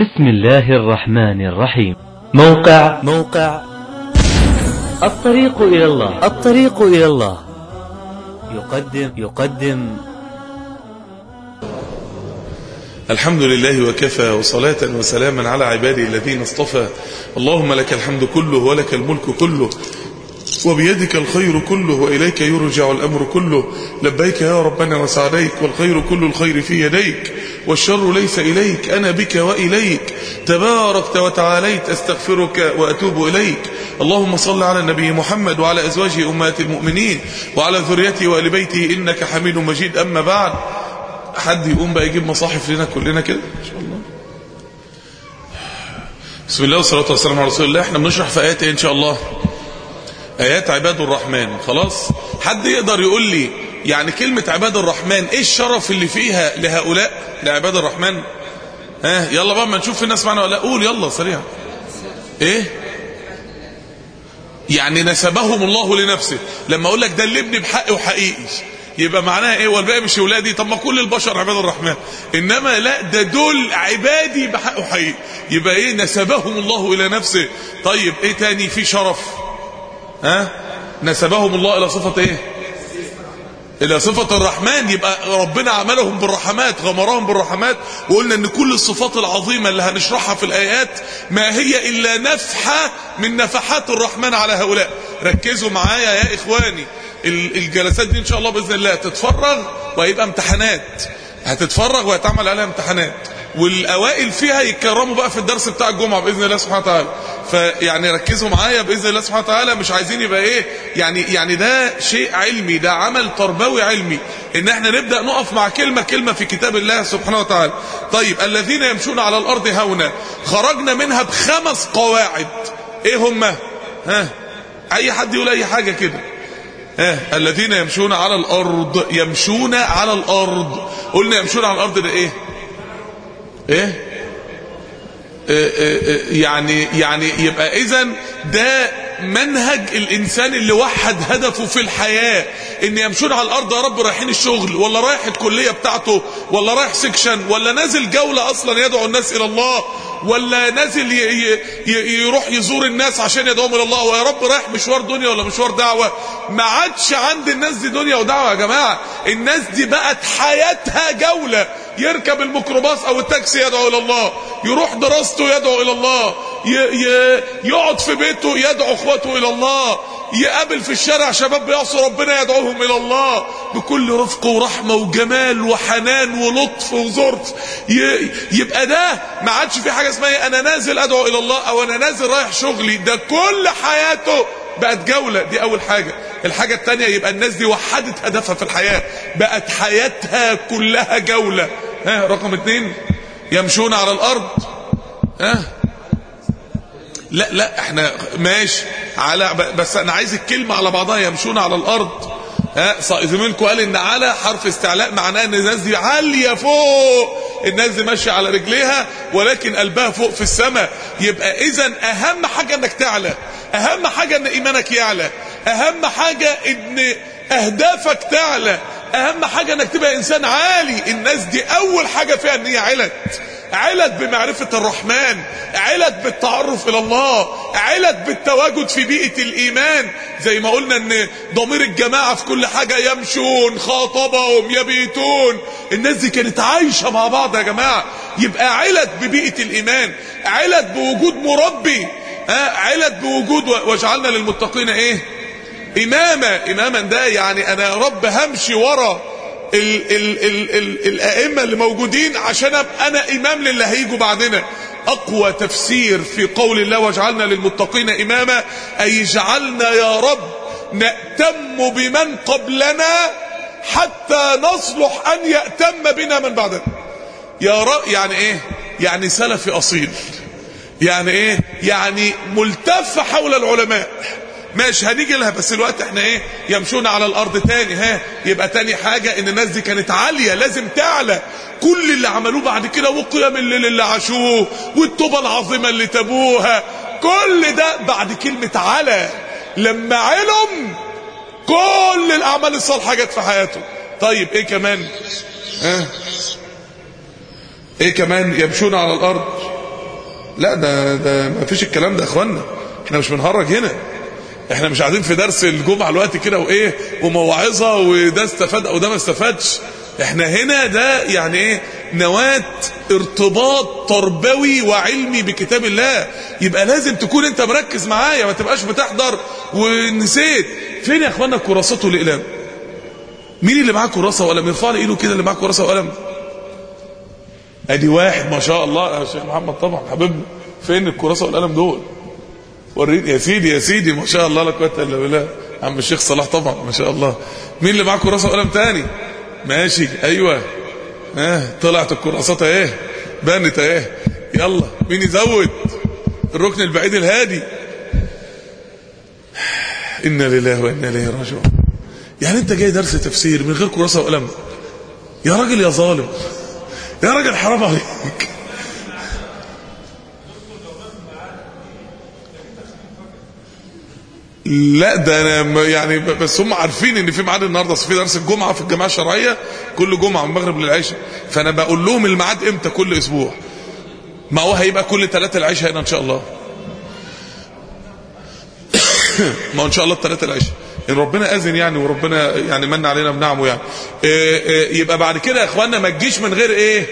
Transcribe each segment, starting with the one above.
بسم الله الرحمن الرحيم موقع موقع الطريق إلى الله الطريق إلى الله يقدم يقدم الحمد لله وكفى وصلاة وسلاما على عباده الذين اصطفى اللهم لك الحمد كله ولك الملك كله وبيدك الخير كله وإليك يرجع الأمر كله لبيك يا ربنا وسعديك والخير كل الخير في يديك والشر ليس إليك أنا بك وإليك تباركت وتعاليت أستغفرك وأتوب إليك اللهم صل على النبي محمد وعلى أزواجه أمهات المؤمنين وعلى ذريته وآل بيته إنك حميد مجيد أما بعد حد يقوم بقى يجيب مصاحف لنا كلنا كده إن شاء الله بسم الله والصلاة والسلام على رسول الله احنا بنشرح في آيات ايه إن شاء الله آيات عباد الرحمن خلاص حد يقدر يقول لي يعني كلمة عباد الرحمن ايه الشرف اللي فيها لهؤلاء لعباد الرحمن ها يلا بقى ما نشوف الناس معنا ولا قول يلا سريع ايه يعني نسبهم الله لنفسه لما اقول لك ده اللي ابني بحق وحقيقي يبقى معناها ايه والباقي مش اولادي طب ما كل البشر عباد الرحمن انما لا ده دول عبادي بحق وحقيقي يبقى ايه نسبهم الله الى نفسه طيب ايه تاني في شرف ها نسبهم الله الى صفه ايه الى صفة الرحمن يبقى ربنا عملهم بالرحمات غمرهم بالرحمات وقلنا ان كل الصفات العظيمة اللي هنشرحها في الايات ما هي الا نفحة من نفحات الرحمن على هؤلاء ركزوا معايا يا اخواني الجلسات دي ان شاء الله باذن الله تتفرغ وهيبقى امتحانات هتتفرغ وهتعمل عليها امتحانات والاوائل فيها يتكرموا بقى في الدرس بتاع الجمعه باذن الله سبحانه وتعالى فيعني ركزوا معايا باذن الله سبحانه وتعالى مش عايزين يبقى ايه يعني يعني ده شيء علمي ده عمل تربوي علمي ان احنا نبدا نقف مع كلمه كلمه في كتاب الله سبحانه وتعالى طيب الذين يمشون على الارض هونا خرجنا منها بخمس قواعد ايه هم ها اي حد يقول اي حاجه كده ها الذين يمشون على الارض يمشون على الارض قلنا يمشون على الارض ده ايه ايه يعني يعني يبقى اذا ده منهج الانسان اللي وحد هدفه في الحياة ان يمشون على الارض يا رب رايحين الشغل ولا رايح الكلية بتاعته ولا رايح سكشن ولا نازل جولة اصلا يدعو الناس الى الله ولا نازل يروح يزور الناس عشان يدعوهم الى الله ويا رب رايح مشوار دنيا ولا مشوار دعوة ما عادش عند الناس دي دنيا ودعوة يا جماعة الناس دي بقت حياتها جولة يركب الميكروباص او التاكسي يدعو الى الله يروح دراسته يدعو الى الله يقعد في بيته يدعو اخواته الى الله يقابل في الشارع شباب بيعصوا ربنا يدعوهم الى الله بكل رفق ورحمة وجمال وحنان ولطف وزرف يبقى ده ما عادش في حاجة اسمها انا نازل ادعو الى الله او انا نازل رايح شغلي ده كل حياته بقت جولة دي اول حاجة الحاجة التانية يبقى الناس دي وحدت هدفها في الحياة بقت حياتها كلها جولة ها رقم اتنين يمشون على الارض ها لا لا احنا ماشي على بس انا عايز الكلمة على بعضها يمشون على الارض ها زميلكم قال ان على حرف استعلاء معناه ان الناس دي عالية فوق الناس دي ماشية على رجليها ولكن قلبها فوق في السماء يبقى اذا اهم حاجة انك تعلى اهم حاجة ان ايمانك يعلى اهم حاجة ان اهدافك تعلى اهم حاجة انك تبقى انسان عالي الناس دي اول حاجة فيها ان هي علت علت بمعرفة الرحمن علت بالتعرف الى الله علت بالتواجد في بيئة الايمان زي ما قلنا ان ضمير الجماعة في كل حاجة يمشون خاطبهم يبيتون الناس دي كانت عايشة مع بعض يا جماعة يبقى علت ببيئة الايمان علت بوجود مربي علت بوجود وجعلنا للمتقين ايه اماما اماما ده يعني انا يا رب همشي ورا ال ال ال ال الائمه اللي موجودين عشان ابقى انا امام للي هيجوا بعدنا اقوى تفسير في قول الله واجعلنا للمتقين اماما اي اجعلنا يا رب نأتم بمن قبلنا حتى نصلح ان يأتم بنا من بعدنا يا رب يعني ايه يعني سلفي اصيل يعني ايه يعني ملتف حول العلماء ماشي هنيجي لها بس الوقت احنا ايه يمشون على الارض تاني ها يبقى تاني حاجة ان الناس دي كانت عالية لازم تعلى كل اللي عملوه بعد كده وقيام الليل اللي عاشوه والتوبة العظيمة اللي تابوها كل ده بعد كلمة على لما علم كل الاعمال الصالحة جت في حياته طيب ايه كمان ها ايه كمان يمشون على الارض لا ده ده ما فيش الكلام ده يا اخوانا احنا مش بنهرج هنا احنا مش قاعدين في درس الجمعه الوقت كده وايه وموعظه وده استفاد او ده ما استفادش احنا هنا ده يعني ايه نواة ارتباط تربوي وعلمي بكتاب الله يبقى لازم تكون انت مركز معايا ما تبقاش بتحضر ونسيت فين يا اخوانا كراسات والاقلام مين اللي معاه كراسه وقلم يرفع لي ايده كده اللي معاه كراسه وقلم ادي واحد ما شاء الله يا شيخ محمد طبعا حبيبنا فين الكراسه والقلم دول وريني يا سيدي يا سيدي ما شاء الله لا قوه الا بالله عم الشيخ صلاح طبعا ما شاء الله مين اللي معاه كراسه وقلم تاني ماشي ايوه اه طلعت الكراسات اهي بانت اهي يلا مين يزود الركن البعيد الهادي انا لله وانا اليه راجعون يعني انت جاي درس تفسير من غير كراسه وقلم يا راجل يا ظالم يا راجل حرام عليك لا ده انا يعني بس هم عارفين ان في ميعاد النهارده في درس الجمعه في الجماعه الشرعيه كل جمعه من المغرب للعشاء فانا بقول لهم الميعاد امتى كل اسبوع ما هو هيبقى كل ثلاثة العشاء هنا ان شاء الله ما هو ان شاء الله الثلاثة العشاء ان ربنا اذن يعني وربنا يعني من علينا بنعمه يعني إيه إيه يبقى بعد كده يا اخوانا ما تجيش من غير ايه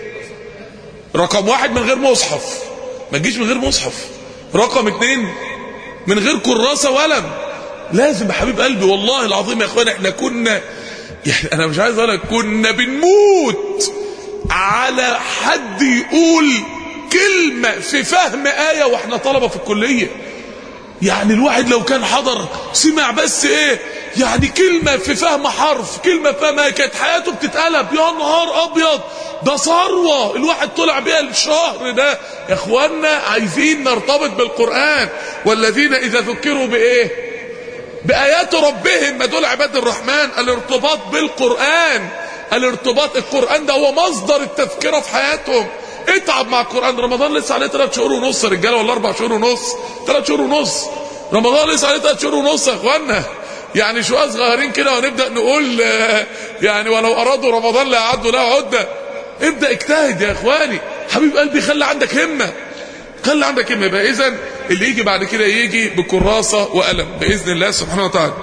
رقم واحد من غير مصحف ما تجيش من غير مصحف رقم اتنين من غير كراسه وقلم لازم يا حبيب قلبي والله العظيم يا اخوانا احنا كنا يعني انا مش عايز اقول لك كنا بنموت على حد يقول كلمه في فهم ايه واحنا طلبه في الكليه يعني الواحد لو كان حضر سمع بس ايه يعني كلمة في فهم حرف كلمة فهمها كانت حياته بتتقلب يا نهار ابيض ده ثروة الواحد طلع بيها الشهر ده يا اخوانا عايزين نرتبط بالقرآن والذين اذا ذكروا بايه بآيات ربهم ما دول عباد الرحمن الارتباط بالقرآن الارتباط القرآن ده هو مصدر التذكرة في حياتهم اتعب مع القرآن رمضان لسه عليه 3 شهور ونص رجاله ولا 4 شهور ونص 3 شهور ونص رمضان لسه عليه 3 شهور ونص يا اخوانا يعني شويه صغيرين كده ونبدا نقول يعني ولو ارادوا رمضان لاعدوا له عده ابدا اجتهد يا اخواني حبيب قلبي خلي عندك همه خلي عندك همه يبقى اذا اللي يجي بعد كده يجي بكراسه وقلم باذن الله سبحانه وتعالى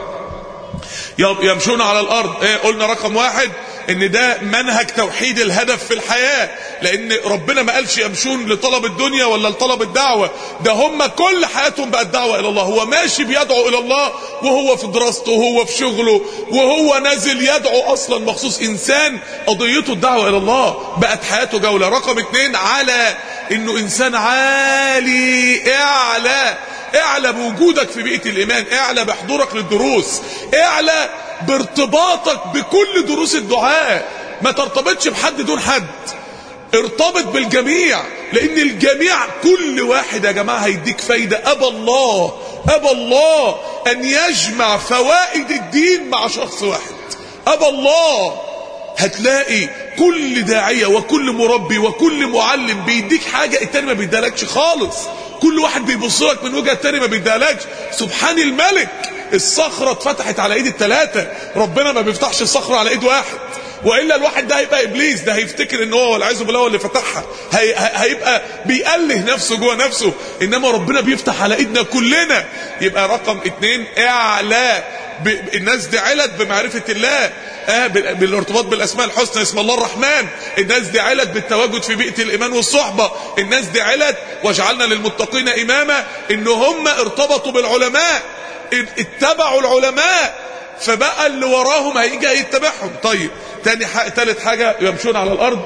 يمشون على الارض ايه قلنا رقم واحد ان ده منهج توحيد الهدف في الحياة لان ربنا ما قالش يمشون لطلب الدنيا ولا لطلب الدعوة ده هم كل حياتهم بقت دعوة الى الله هو ماشي بيدعو الى الله وهو في دراسته وهو في شغله وهو نازل يدعو اصلا مخصوص انسان قضيته الدعوة الى الله بقت حياته جولة رقم اتنين على انه انسان عالي اعلى اعلى بوجودك في بيئة الايمان اعلى بحضورك للدروس اعلى بارتباطك بكل دروس الدعاء ما ترتبطش بحد دون حد ارتبط بالجميع لان الجميع كل واحد يا جماعة هيديك فايدة ابى الله ابى الله ان يجمع فوائد الدين مع شخص واحد ابى الله هتلاقي كل داعية وكل مربي وكل معلم بيديك حاجة التاني ما بيدالكش خالص كل واحد بيبص لك من وجهه التاني ما بيدالكش سبحان الملك الصخرة اتفتحت على ايد التلاتة ربنا ما بيفتحش الصخرة على ايد واحد والا الواحد ده هيبقى ابليس ده هيفتكر ان هو والعياذ بالله هو اللي فتحها هي هيبقى بيأله نفسه جوه نفسه انما ربنا بيفتح على ايدنا كلنا يبقى رقم اتنين اعلى الناس دي علت بمعرفة الله آه بالارتباط بالاسماء الحسنى اسم الله الرحمن الناس دي علت بالتواجد في بيئة الايمان والصحبة الناس دي علت واجعلنا للمتقين اماما ان هم ارتبطوا بالعلماء اتبعوا العلماء فبقى اللي وراهم هيجي هيتبعهم طيب تاني حاجة تالت حاجة يمشون على الارض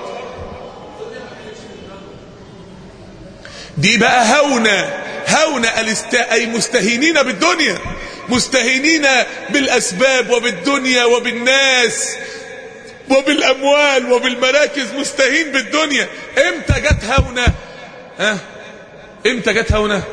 دي بقى هونة هونة الاست... اي مستهينين بالدنيا مستهينين بالاسباب وبالدنيا وبالناس وبالاموال وبالمراكز مستهين بالدنيا امتى جت هونة ها امتى جت هونة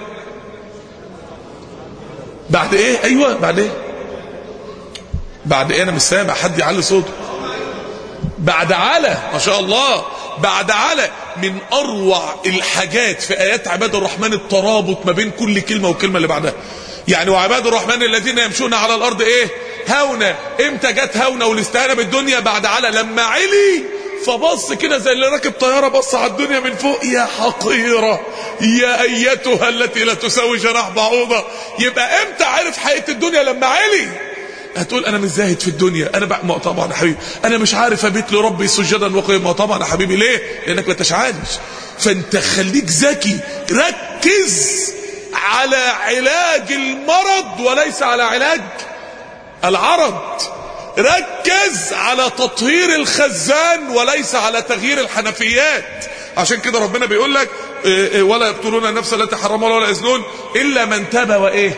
بعد ايه ايوه بعد ايه بعد ايه انا مش سامع حد يعلي صوته بعد على ما شاء الله بعد على من اروع الحاجات في ايات عباد الرحمن الترابط ما بين كل كلمه والكلمه اللي بعدها يعني وعباد الرحمن الذين يمشون على الارض ايه هونه امتى جت هونه والاستهانه بالدنيا بعد على لما علي فبص كده زي اللي راكب طياره بص على الدنيا من فوق يا حقيره يا ايتها التي لا تساوي جناح بعوضه يبقى امتى عرف حقيقه الدنيا لما علي هتقول انا مش زاهد في الدنيا انا بقى ما طبعا يا حبيبي انا مش عارف ابيت لربي سجدا وقيما طبعا يا حبيبي ليه لانك ما انتش عارف فانت خليك ذكي ركز على علاج المرض وليس على علاج العرض ركز على تطهير الخزان وليس على تغيير الحنفيات عشان كده ربنا بيقول لك ولا يقتلون النفس التي حرم الله ولا يزنون الا من تاب وايه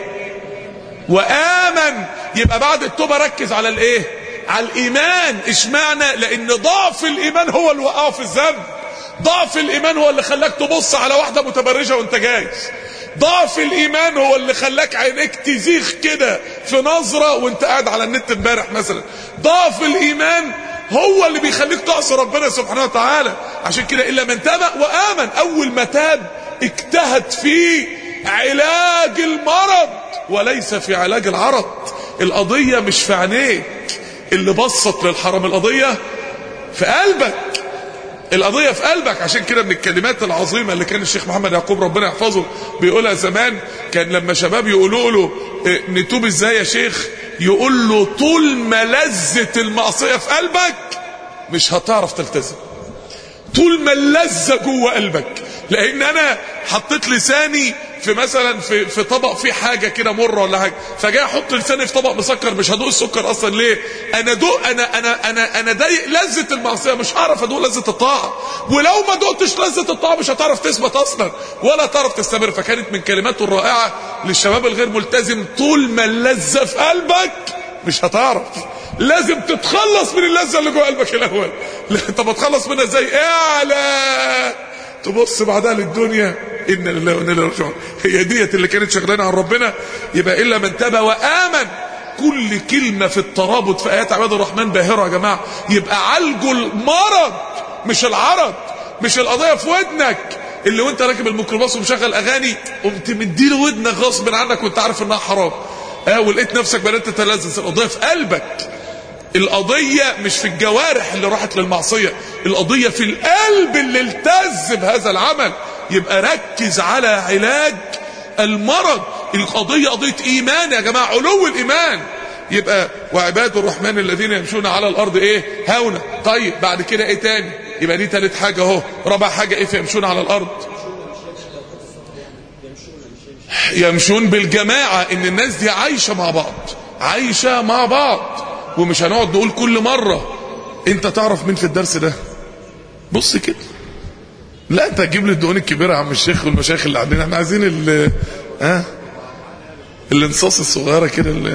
وامن يبقى بعد التوبه ركز على الايه على الايمان اشمعنى لان ضعف الايمان هو اللي وقعه في الذنب ضعف الايمان هو اللي خلاك تبص على واحده متبرجه وانت جاي ضعف الايمان هو اللي خلاك عينيك تزيغ كده في نظره وانت قاعد على النت امبارح مثلا ضعف الايمان هو اللي بيخليك تعصي ربنا سبحانه وتعالى عشان كده الا من تاب وامن اول ما تاب اجتهد في علاج المرض وليس في علاج العرض القضيه مش في عينيك اللي بصت للحرام القضيه في قلبك القضية في قلبك عشان كده من الكلمات العظيمة اللي كان الشيخ محمد يعقوب ربنا يحفظه بيقولها زمان كان لما شباب يقولوا له اه نتوب ازاي يا شيخ يقول له طول ما لذة المعصية في قلبك مش هتعرف تلتزم طول ما اللذة جوه قلبك لان انا حطيت لساني في مثلا في في طبق فيه حاجه كده مره ولا حاجه فجاي احط لساني في طبق مسكر مش هدوق السكر اصلا ليه انا دوق انا انا انا انا ضايق لذه المعصيه مش هعرف ادوق لذه الطاعه ولو ما دقتش لذه الطاعه مش هتعرف تثبت اصلا ولا تعرف تستمر فكانت من كلماته الرائعه للشباب الغير ملتزم طول ما اللذه في قلبك مش هتعرف لازم تتخلص من اللذه اللي جوه قلبك الاول طب اتخلص منها ازاي اعلى تبص بعدها للدنيا ان لله وانا اليه راجعون هي ديت اللي كانت شغلانه عن ربنا يبقى الا من تاب وامن كل كلمه في الترابط في ايات عباد الرحمن باهره يا جماعه يبقى عالجوا المرض مش العرض مش القضيه في ودنك اللي وانت راكب الميكروباص ومشغل اغاني قمت مديله ودنك غصب عنك وانت عارف انها حرام اه ولقيت نفسك بدات تتلذذ القضيه في قلبك القضية مش في الجوارح اللي راحت للمعصية القضية في القلب اللي التز بهذا العمل يبقى ركز على علاج المرض القضية قضية ايمان يا جماعة علو الايمان يبقى وعباد الرحمن الذين يمشون على الارض ايه هاونا طيب بعد كده ايه تاني يبقى دي تالت حاجة اهو رابع حاجة ايه في يمشون على الارض يمشون بالجماعة ان الناس دي عايشة مع بعض عايشة مع بعض ومش هنقعد نقول كل مرة انت تعرف مين في الدرس ده بص كده لا انت هتجيب لي الدهون الكبيرة يا عم الشيخ والمشايخ اللي عندنا احنا عايزين ال ها الانصاص الصغيرة كده اللي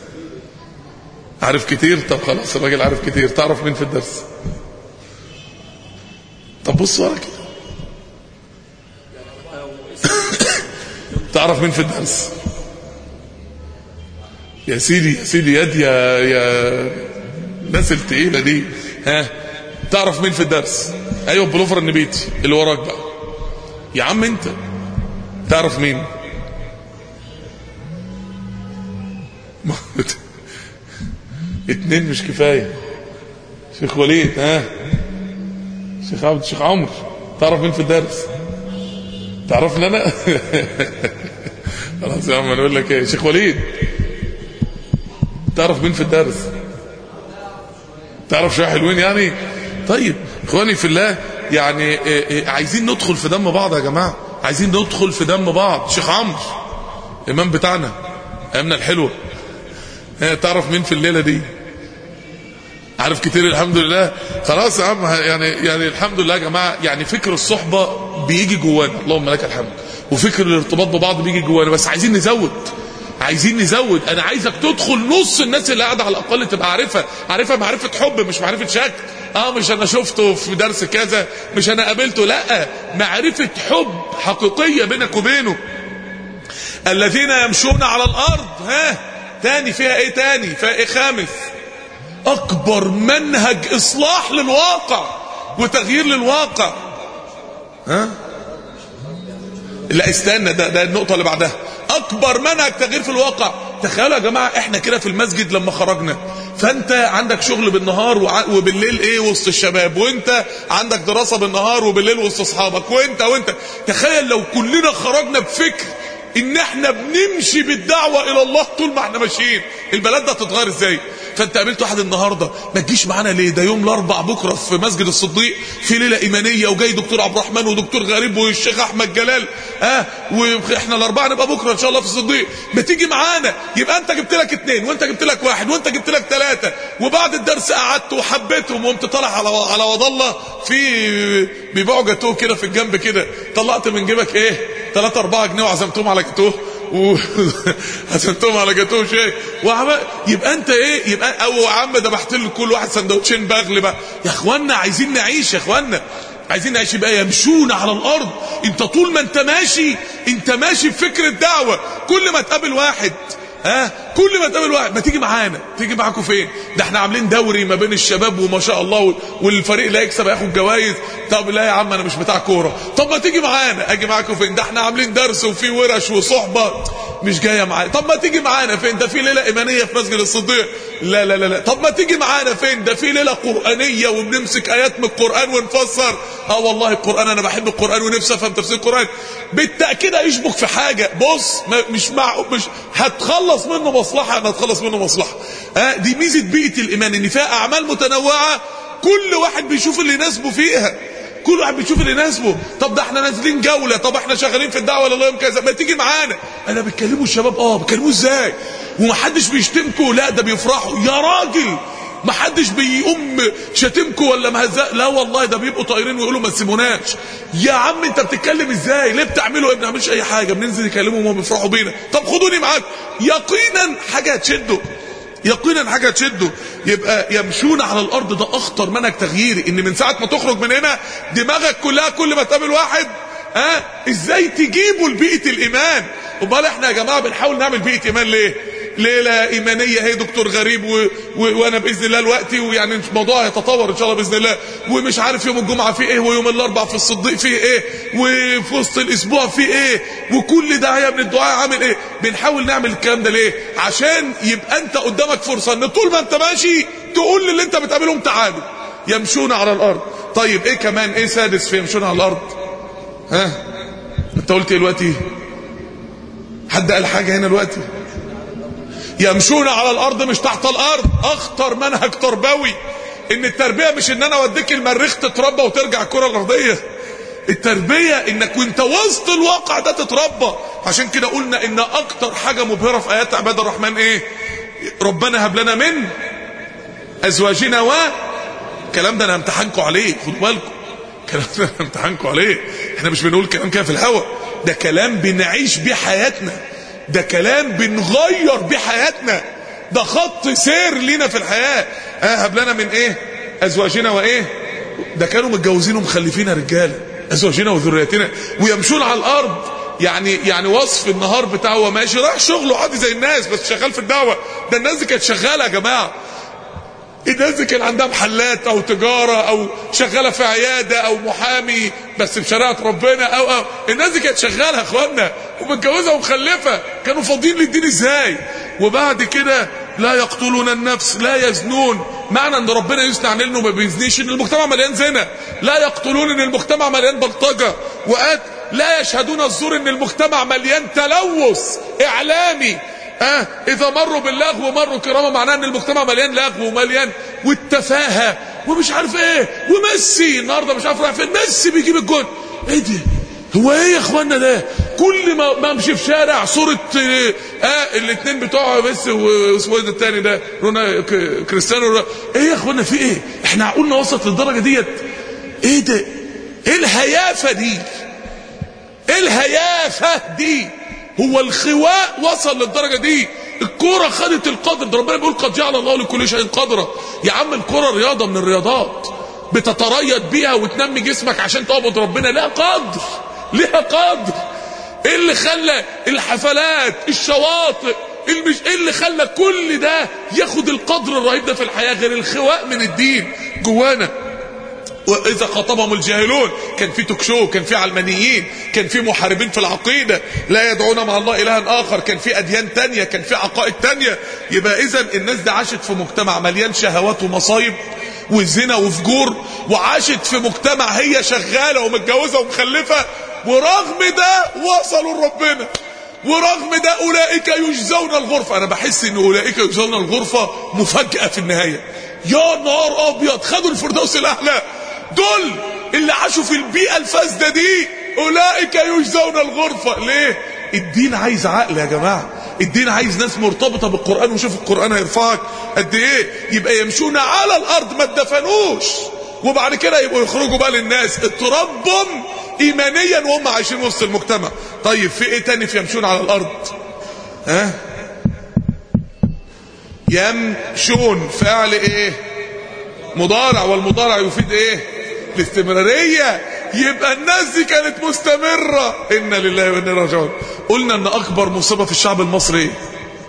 عارف كتير طب خلاص الراجل عارف كتير تعرف مين في الدرس طب بص ورا كده تعرف مين في الدرس يا سيدي يا سيدي يد يا يا الناس التقيله دي ها تعرف مين في الدرس ايوه بلوفر النبيتي اللي وراك بقى يا عم انت تعرف مين اتنين مش كفايه شيخ وليد ها شيخ عبد الشيخ عمرو تعرف مين في الدرس تعرفني انا خلاص يا عم انا اقول لك ايه شيخ وليد تعرف مين في الدرس تعرف شويه حلوين يعني طيب اخواني في الله يعني إيه إيه عايزين ندخل في دم بعض يا جماعه عايزين ندخل في دم بعض شيخ عمرو الامام بتاعنا ايامنا الحلوه تعرف مين في الليله دي عارف كتير الحمد لله خلاص يا عم يعني يعني الحمد لله يا جماعه يعني فكر الصحبه بيجي جوانا اللهم لك الحمد وفكر الارتباط ببعض بيجي جوانا بس عايزين نزود عايزين نزود انا عايزك تدخل نص الناس اللي قاعده على الاقل تبقى عارفها عارفها معرفه حب مش معرفه شك اه مش انا شفته في درس كذا مش انا قابلته لا معرفه حب حقيقيه بينك وبينه الذين يمشون على الارض ها تاني فيها ايه تاني فيها ايه خامس اكبر منهج اصلاح للواقع وتغيير للواقع ها لا استنى ده ده النقطه اللي بعدها اكبر منهج تغيير في الواقع تخيلوا يا جماعه احنا كده في المسجد لما خرجنا فانت عندك شغل بالنهار وع- وبالليل ايه وسط الشباب وانت عندك دراسه بالنهار وبالليل وسط اصحابك وانت وانت تخيل لو كلنا خرجنا بفكر ان احنا بنمشي بالدعوه الى الله طول ما احنا ماشيين البلد ده هتتغير ازاي فانت قابلت واحد النهارده ما تجيش معانا ليه ده يوم الاربع بكره في مسجد الصديق في ليله ايمانيه وجاي دكتور عبد الرحمن ودكتور غريب والشيخ احمد جلال اه واحنا الاربعه نبقى بكره ان شاء الله في الصديق ما تيجي معانا يبقى انت جبت لك اثنين وانت جبت لك واحد وانت جبت لك ثلاثه وبعد الدرس قعدت وحبيتهم وقمت طالع على على وض الله في بيبيعوا جاتوه كده في الجنب كده طلعت من جيبك ايه 3 4 جنيه وعزمتهم على جاتوه وعزمتهم على جاتوه شيء وعم... يبقى انت ايه يبقى او يا عم ذبحت لي كل واحد سندوتشين بغل بقى يا اخوانا عايزين نعيش يا اخوانا عايزين نعيش بقى يمشون على الارض انت طول ما انت ماشي انت ماشي بفكر الدعوه كل ما تقابل واحد ها كل ما تقابل واحد ما تيجي معانا تيجي معاكم فين ده احنا عاملين دوري ما بين الشباب وما شاء الله وال- والفريق اللي هيكسب هياخد جوائز طب لا يا عم انا مش بتاع كوره طب ما تيجي معانا اجي معاكم فين ده احنا عاملين درس وفي ورش وصحبه مش جايه معانا طب ما تيجي معانا فين ده في ليله ايمانيه في مسجد الصديق لا لا لا لا طب ما تيجي معانا فين ده في ليله قرانيه وبنمسك ايات من القران ونفسر اه والله القران انا بحب القران ونفسي افهم تفسير القران بالتاكيد هيشبك في حاجه بص ما مش مع مش هتخلص منه مصلحه انا هتخلص منه مصلحه اه دي ميزه بيئه الايمان ان فيها اعمال متنوعه كل واحد بيشوف اللي يناسبه فيها كل واحد بيشوف اللي يناسبه طب ده احنا نازلين جوله طب احنا شغالين في الدعوه لله يوم كذا ما تيجي معانا انا بتكلموا الشباب اه بيتكلموا ازاي ومحدش بيشتمكوا لا ده بيفرحوا يا راجل محدش بيقوم شاتمكوا ولا مهزق لا والله ده بيبقوا طايرين ويقولوا ما تسيبوناش يا عم انت بتتكلم ازاي ليه بتعملوا ايه ما بنعملش اي حاجه بننزل نكلمهم وهم بيفرحوا بينا طب خدوني معاك يقينا حاجه هتشده يقينا حاجه تشده يبقى يمشون على الارض ده اخطر منهج تغييري ان من ساعه ما تخرج من هنا دماغك كلها كل ما تقابل واحد ها آه ازاي تجيبوا لبيئه الايمان امال احنا يا جماعه بنحاول نعمل بيئه ايمان ليه ليله ايمانيه هي دكتور غريب و... و... وانا باذن الله دلوقتي ويعني الموضوع هيتطور ان شاء الله باذن الله ومش عارف يوم الجمعه فيه ايه ويوم الاربع في الصديق فيه ايه وفي وسط الاسبوع فيه ايه وكل داعيه من الدعاء عامل ايه بنحاول نعمل الكلام ده ليه عشان يبقى انت قدامك فرصه ان طول ما انت ماشي تقول للي انت بتقابلهم تعالوا يمشون على الارض طيب ايه كمان ايه سادس في يمشون على الارض ها انت قلت ايه دلوقتي حد قال حاجه هنا دلوقتي يمشون على الارض مش تحت الارض اخطر منهج تربوي ان التربيه مش ان انا اوديك المريخ تتربى وترجع الكره الارضيه التربيه انك وانت وسط الواقع ده تتربى عشان كده قلنا ان اكتر حاجه مبهره في ايات عباد الرحمن ايه ربنا هب لنا من ازواجنا و الكلام ده انا همتحنكم عليه خدوا بالكم الكلام ده انا همتحنكم عليه احنا مش بنقول كلام كده في الهوا ده كلام بنعيش بيه حياتنا ده كلام بنغير بيه حياتنا ده خط سير لينا في الحياه اه هب لنا من ايه ازواجنا وايه ده كانوا متجوزين ومخلفين يا رجاله ازواجنا وذرياتنا ويمشون على الارض يعني يعني وصف النهار بتاعه هو ماشي رايح شغله عادي زي الناس بس شغال في الدعوه ده الناس دي كانت شغاله يا جماعه الناس دي كان عندها محلات او تجاره او شغاله في عياده او محامي بس بشريعه ربنا او او الناس دي كانت شغاله يا اخوانا ومتجوزه ومخلفه كانوا فاضيين للدين ازاي وبعد كده لا يقتلون النفس لا يزنون معنى ان ربنا يثني عن انه ما بيزنيش ان المجتمع مليان زنا لا يقتلون ان المجتمع مليان بلطجه وقت لا يشهدون الزور ان المجتمع مليان تلوث اعلامي اه اذا مروا باللغو مروا كراما معناه ان المجتمع مليان لغو ومليان والتفاهه ومش عارف ايه وميسي النهارده مش عارف رايح فين ميسي بيجيب الجون ايه ده هو ايه يا اخوانا ده كل ما ما امشي في شارع صوره اه, آه الاثنين بتوع ميسي واسمه ايه الثاني ده رونا كريستيانو رونا. ايه يا اخوانا في ايه احنا عقولنا وصلت للدرجه ديت ايه ده ايه الهيافه دي ايه الهيافه دي هو الخواء وصل للدرجه دي الكوره خدت القدر ده ربنا بيقول قد جعل الله لكل شيء قدرا يا عم الكوره رياضه من الرياضات بتتريض بيها وتنمي جسمك عشان تعبد ربنا لها قدر لها قدر ايه اللي خلى الحفلات الشواطئ المش ايه اللي خلى كل ده ياخد القدر الرهيب ده في الحياه غير الخواء من الدين جوانا واذا خاطبهم الجاهلون كان في توك شو كان في علمانيين كان في محاربين في العقيده لا يدعون مع الله الها اخر كان في اديان تانية كان في عقائد تانية يبقى اذا الناس دي عاشت في مجتمع مليان شهوات ومصايب وزنا وفجور وعاشت في مجتمع هي شغاله ومتجوزه ومخلفه ورغم ده وصلوا لربنا ورغم ده اولئك يجزون الغرفه انا بحس ان اولئك يجزون الغرفه مفاجاه في النهايه يا نهار ابيض خدوا الفردوس الاعلى دول اللي عاشوا في البيئه الفاسده دي اولئك يجزون الغرفه ليه الدين عايز عقل يا جماعه الدين عايز ناس مرتبطه بالقران وشوف القران هيرفعك قد ايه يبقى يمشون على الارض ما اتدفنوش وبعد كده يبقوا يخرجوا بقى للناس اتربوا ايمانيا وهم عايشين وسط المجتمع طيب في ايه تاني في يمشون على الارض ها يمشون فعل ايه مضارع والمضارع يفيد ايه الاستمرارية يبقى الناس دي كانت مستمرة إنا لله وإنا راجعون قلنا ان اكبر مصيبة في الشعب المصري ايه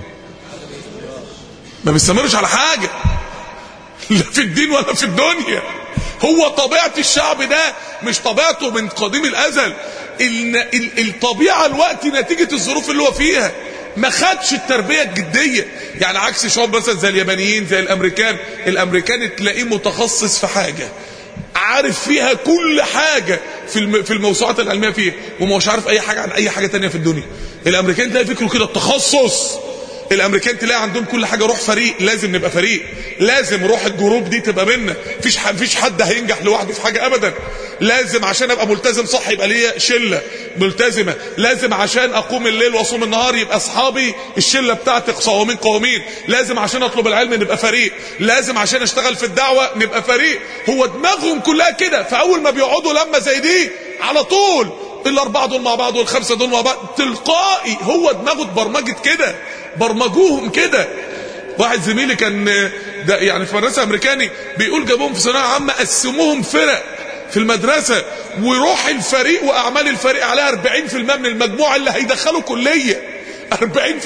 ما بيستمرش على حاجة لا في الدين ولا في الدنيا هو طبيعة الشعب ده مش طبيعته من قديم الازل الطبيعة الوقت نتيجة الظروف اللي هو فيها ما خدش التربية الجدية يعني عكس شعوب مثلا زي اليابانيين زي الامريكان الامريكان تلاقيه متخصص في حاجة عارف فيها كل حاجة في في الموسوعات العلمية فيها وما هوش عارف اي حاجة عن اي حاجة تانية في الدنيا الامريكان تلاقي فكره كده التخصص الامريكان تلاقي عندهم كل حاجه روح فريق لازم نبقى فريق لازم روح الجروب دي تبقى بينا مفيش مفيش حد هينجح لوحده في حاجه ابدا لازم عشان ابقى ملتزم صح يبقى ليا شله ملتزمه لازم عشان اقوم الليل واصوم النهار يبقى اصحابي الشله بتاعتي صوامين قوامين لازم عشان اطلب العلم نبقى فريق لازم عشان اشتغل في الدعوه نبقى فريق هو دماغهم كلها كده فاول ما بيقعدوا لما زي دي على طول الاربعه دول مع بعض والخمسه دول مع بعض تلقائي هو دماغه اتبرمجت كده برمجوهم كده واحد زميلي كان ده يعني في مدرسه امريكاني بيقول جابوهم في ثانويه عامه قسموهم فرق في المدرسه وروح الفريق واعمال الفريق عليها 40% من المجموع اللي هيدخلوا كليه 40%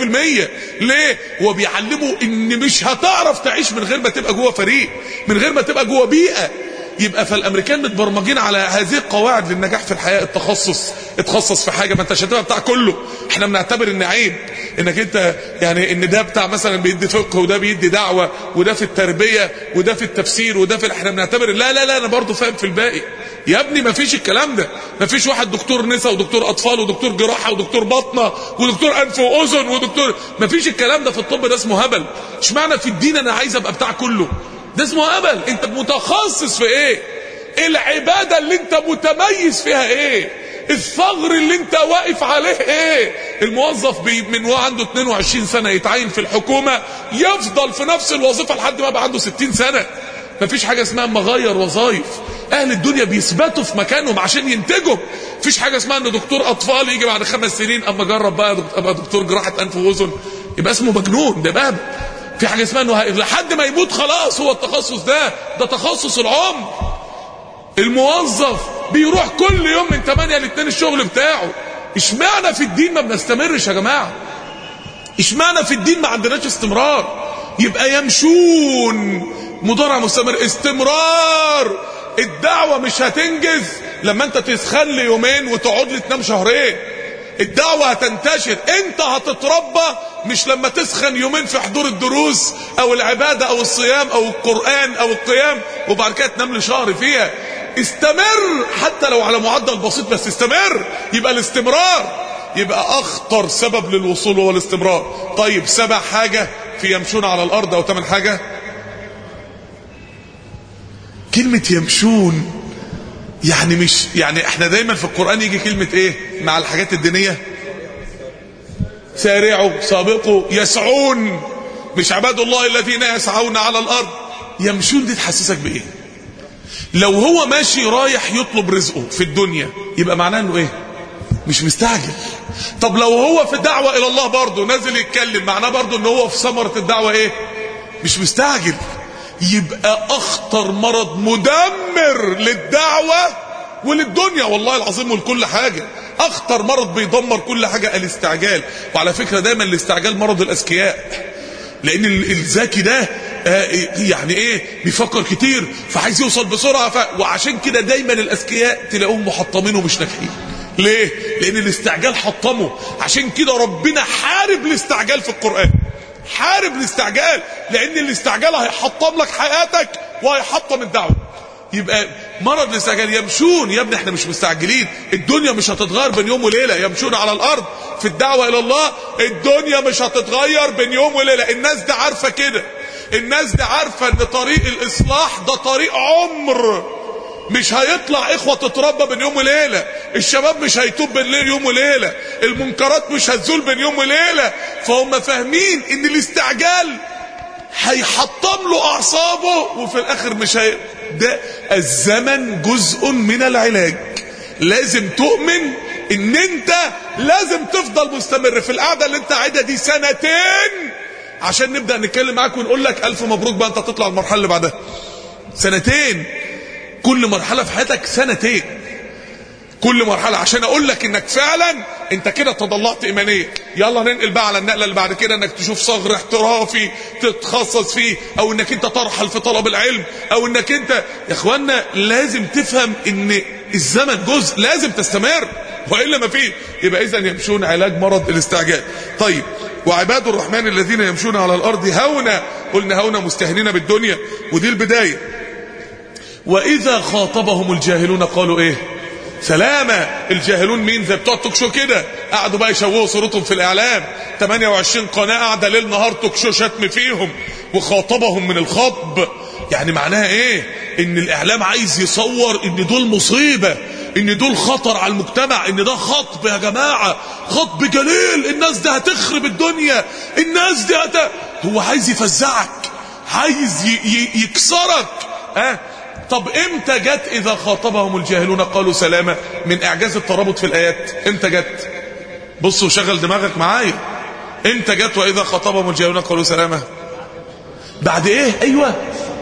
ليه هو بيعلموا ان مش هتعرف تعيش من غير ما تبقى جوه فريق من غير ما تبقى جوه بيئه يبقى فالامريكان متبرمجين على هذه القواعد للنجاح في الحياه التخصص اتخصص في حاجه ما انتش هتبقى بتاع كله احنا بنعتبر ان عيب انك انت يعني ان ده بتاع مثلا بيدي فقه وده بيدي دعوه وده في التربيه وده في التفسير وده في احنا بنعتبر لا لا لا انا برضه فاهم في الباقي يا ابني ما فيش الكلام ده ما فيش واحد دكتور نساء ودكتور اطفال ودكتور جراحه ودكتور بطنه ودكتور انف واذن ودكتور ما فيش الكلام ده في الطب ده اسمه هبل اشمعنى في الدين انا عايز ابقى بتاع كله ده اسمه هبل انت متخصص في ايه العبادة اللي انت متميز فيها ايه الثغر اللي انت واقف عليه ايه الموظف بي من هو عنده 22 سنة يتعين في الحكومة يفضل في نفس الوظيفة لحد ما بقى عنده 60 سنة مفيش حاجة اسمها مغير وظائف اهل الدنيا بيثبتوا في مكانهم عشان ينتجوا مفيش حاجة اسمها ان دكتور اطفال يجي بعد خمس سنين اما جرب بقى ابقى دكتور جراحة انف واذن يبقى اسمه مجنون ده باب في حاجة اسمها انه لحد ما يموت خلاص هو التخصص ده ده تخصص العمر الموظف بيروح كل يوم من 8 ل 2 الشغل بتاعه اشمعنى في الدين ما بنستمرش يا جماعه اشمعنى في الدين ما عندناش استمرار يبقى يمشون مضارع مستمر استمرار الدعوة مش هتنجز لما انت تسخن لي يومين وتقعد لي تنام شهرين الدعوة هتنتشر انت هتتربى مش لما تسخن يومين في حضور الدروس او العبادة او الصيام او القرآن او القيام وبعد كده تنام لي شهر فيها استمر حتى لو على معدل بسيط بس استمر يبقى الاستمرار يبقى اخطر سبب للوصول هو الاستمرار طيب سبع حاجة في يمشون على الارض او ثمان حاجة كلمة يمشون يعني مش يعني احنا دايما في القرآن يجي كلمة ايه مع الحاجات الدينية سارعوا سابقوا يسعون مش عباد الله الذين يسعون على الارض يمشون دي تحسسك بايه لو هو ماشي رايح يطلب رزقه في الدنيا يبقى معناه انه ايه مش مستعجل طب لو هو في الدعوة الى الله برضه نازل يتكلم معناه برضه ان هو في ثمرة الدعوة ايه مش مستعجل يبقى اخطر مرض مدمر للدعوة وللدنيا والله العظيم ولكل حاجة اخطر مرض بيدمر كل حاجة الاستعجال وعلى فكرة دايما الاستعجال مرض الاذكياء لان الذكي ده آه يعني ايه بيفكر كتير فعايز يوصل بسرعه ف... وعشان كده دايما الاذكياء تلاقوهم محطمين ومش ناجحين ليه لان الاستعجال حطمه عشان كده ربنا حارب الاستعجال في القران حارب الاستعجال لان الاستعجال هيحطم لك حياتك وهيحطم الدعوه يبقى مرض الاستعجال يمشون يا ابني احنا مش مستعجلين الدنيا مش هتتغير بين يوم وليله يمشون على الارض في الدعوه الى الله الدنيا مش هتتغير بين يوم وليله الناس دي عارفه كده الناس دي عارفه ان طريق الاصلاح ده طريق عمر مش هيطلع اخوة تتربى بين يوم وليلة الشباب مش هيتوب بين ليل يوم وليلة المنكرات مش هتزول بين يوم وليلة فهم فاهمين ان الاستعجال هيحطم له اعصابه وفي الاخر مش هي ده الزمن جزء من العلاج لازم تؤمن ان انت لازم تفضل مستمر في القعدة اللي انت قاعدها دي سنتين عشان نبدأ نتكلم معاك ونقول لك الف مبروك بقى انت تطلع المرحلة اللي بعدها سنتين كل مرحلة في حياتك سنتين كل مرحلة عشان اقول لك انك فعلا انت كده تضلعت ايمانيا يلا ننقل بقى على النقلة اللي بعد كده انك تشوف صغر احترافي تتخصص فيه او انك انت ترحل في طلب العلم او انك انت يا اخوانا لازم تفهم ان الزمن جزء لازم تستمر والا ما فيه يبقى اذا يمشون علاج مرض الاستعجال طيب وعباد الرحمن الذين يمشون على الارض هونا قلنا هونا مستهنين بالدنيا ودي البدايه واذا خاطبهم الجاهلون قالوا ايه سلامة الجاهلون مين زي بتوع توك شو كده قعدوا بقى يشوهوا صورتهم في الاعلام 28 قناة قاعدة ليل نهار توك شو شتم فيهم وخاطبهم من الخطب يعني معناها ايه ان الاعلام عايز يصور ان دول مصيبة ان دول خطر على المجتمع ان ده خطب يا جماعة خطب جليل الناس دي هتخرب الدنيا الناس دي هت... هو عايز يفزعك عايز ي... ي... يكسرك ها أه؟ طب امتى جت اذا خاطبهم الجاهلون قالوا سلامة من اعجاز الترابط في الايات امتى جت بصوا شغل دماغك معايا امتى جت واذا خاطبهم الجاهلون قالوا سلامة بعد ايه ايوه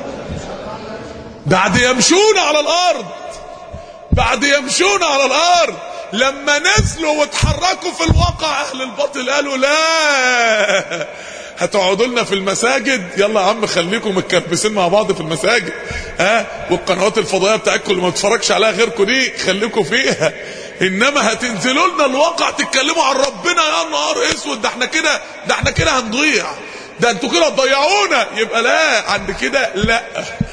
بعد يمشون على الارض بعد يمشون على الارض لما نزلوا واتحركوا في الواقع اهل الباطل قالوا لا هتقعدوا لنا في المساجد يلا يا عم خليكم متكربسين مع بعض في المساجد ها أه؟ والقنوات الفضائيه بتاعتكم اللي ما بتتفرجش عليها غيركم دي خليكم فيها انما هتنزلوا لنا الواقع تتكلموا عن ربنا يا نهار اسود ده احنا كده ده احنا كده هنضيع ده انتوا كده هتضيعونا يبقى لا عند كده لا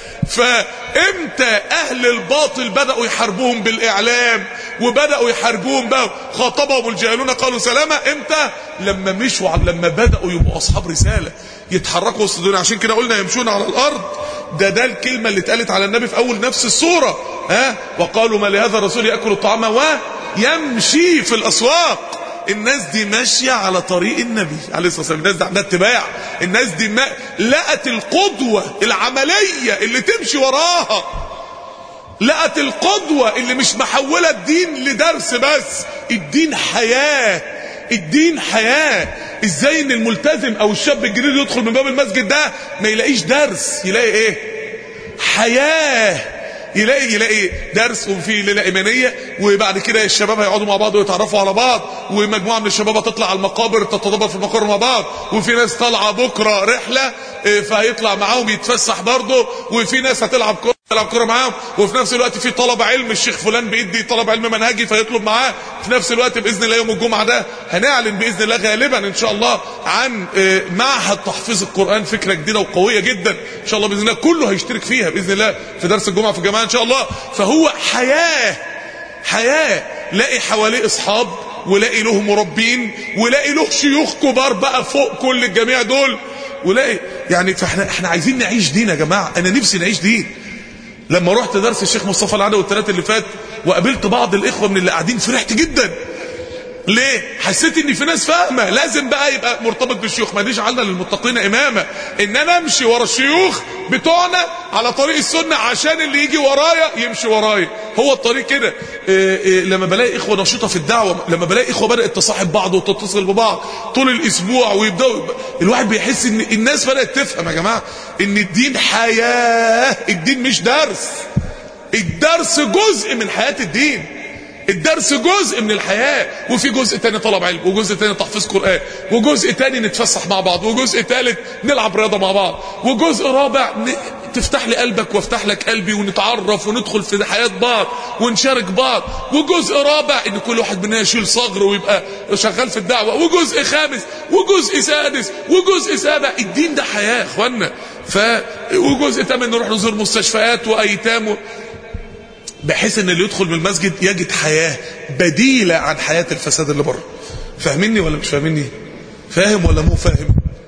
فامتى اهل الباطل بدأوا يحاربوهم بالاعلام وبدأوا يحاربوهم بقى خاطبهم الجاهلون قالوا سلامة امتى لما مشوا لما بدأوا يبقوا اصحاب رسالة يتحركوا وسط الدنيا عشان كده قلنا يمشون على الارض ده ده الكلمة اللي اتقالت على النبي في اول نفس السورة ها وقالوا ما لهذا الرسول يأكل الطعام ويمشي في الاسواق الناس دي ماشية على طريق النبي عليه الصلاة والسلام الناس دي عندها اتباع الناس دي ما لقت القدوة العملية اللي تمشي وراها لقت القدوة اللي مش محولة الدين لدرس بس الدين حياة الدين حياة ازاي ان الملتزم او الشاب الجديد يدخل من باب المسجد ده ما يلاقيش درس يلاقي ايه حياه يلاقي يلاقي درس وفيه ليله ايمانيه وبعد كده الشباب هيقعدوا مع بعض ويتعرفوا على بعض ومجموعه من الشباب هتطلع على المقابر تتضرب في المقابر مع بعض وفي ناس طالعه بكره رحله فهيطلع معاهم يتفسح برضه وفي ناس هتلعب كوره تلعب كوره معاهم وفي نفس الوقت في طلب علم الشيخ فلان بيدي طلب علم منهجي فيطلب معاه في نفس الوقت باذن الله يوم الجمعه ده هنعلن باذن الله غالبا ان شاء الله عن معهد تحفيظ القران فكره جديده وقويه جدا ان شاء الله باذن الله كله هيشترك فيها باذن الله في درس الجمعه في الجماعه ان شاء الله فهو حياه حياه لاقي حواليه اصحاب ولاقي له مربين ولاقي له شيوخ كبار بقى فوق كل الجميع دول ولاقي يعني فاحنا احنا عايزين نعيش دين يا جماعه انا نفسي نعيش دين لما رحت درس الشيخ مصطفى العدوي الثلاث اللي فات وقابلت بعض الاخوه من اللي قاعدين فرحت جدا ليه حسيت ان في ناس فاهمه لازم بقى يبقى مرتبط بالشيوخ ما ديش عنا للمتقين امامه ان انا امشي ورا الشيوخ بتوعنا على طريق السنه عشان اللي يجي ورايا يمشي ورايا هو الطريق كده إيه إيه لما بلاقي اخوه نشيطه في الدعوه لما بلاقي اخوه بدات تصاحب بعض وتتصل ببعض طول الاسبوع ويبداوا الواحد بيحس ان الناس بدات تفهم يا جماعه ان الدين حياه الدين مش درس الدرس جزء من حياه الدين الدرس جزء من الحياة وفي جزء تاني طلب علم وجزء تاني تحفيظ قرآن وجزء تاني نتفسح مع بعض وجزء تالت نلعب رياضة مع بعض وجزء رابع ن... تفتح لي قلبك وافتح لك قلبي ونتعرف وندخل في حياة بعض ونشارك بعض وجزء رابع ان كل واحد مننا يشيل صغر ويبقى شغال في الدعوة وجزء خامس وجزء سادس وجزء سابع الدين ده حياة يا اخوانا ف وجزء تامن نروح نزور مستشفيات وايتام و... بحيث ان اللي يدخل من المسجد يجد حياة بديلة عن حياة الفساد اللي بره فاهميني ولا مش فاهميني فاهم ولا مو فاهم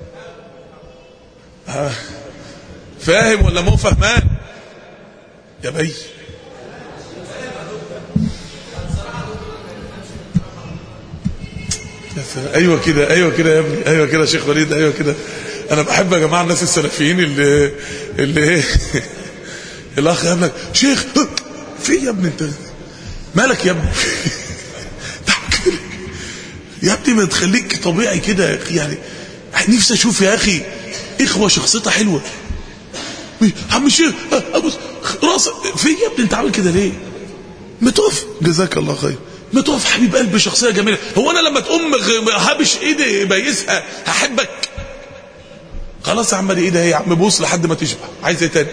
آه. فاهم ولا مو فهمان يا بي ايوه كده ايوه كده يا ابني ايوه كده يا شيخ وليد ايوه كده انا بحب يا جماعه الناس السلفيين اللي اللي ايه الاخ يقول لك شيخ في يا ابني انت مالك يا ابني يا ابني ما تخليك طبيعي كده يعني نفسي اشوف يا اخي اخوه شخصيتها حلوه عم الشيخ ابص راس في يا ابني انت عامل كده ليه ما تقف جزاك الله خير ما تقف حبيب قلبي شخصيه جميله هو انا لما تقوم هبش ايدي بايسها هحبك خلاص يا عم دي ايه ده يا عم بص لحد ما تشبع عايز ايه تاني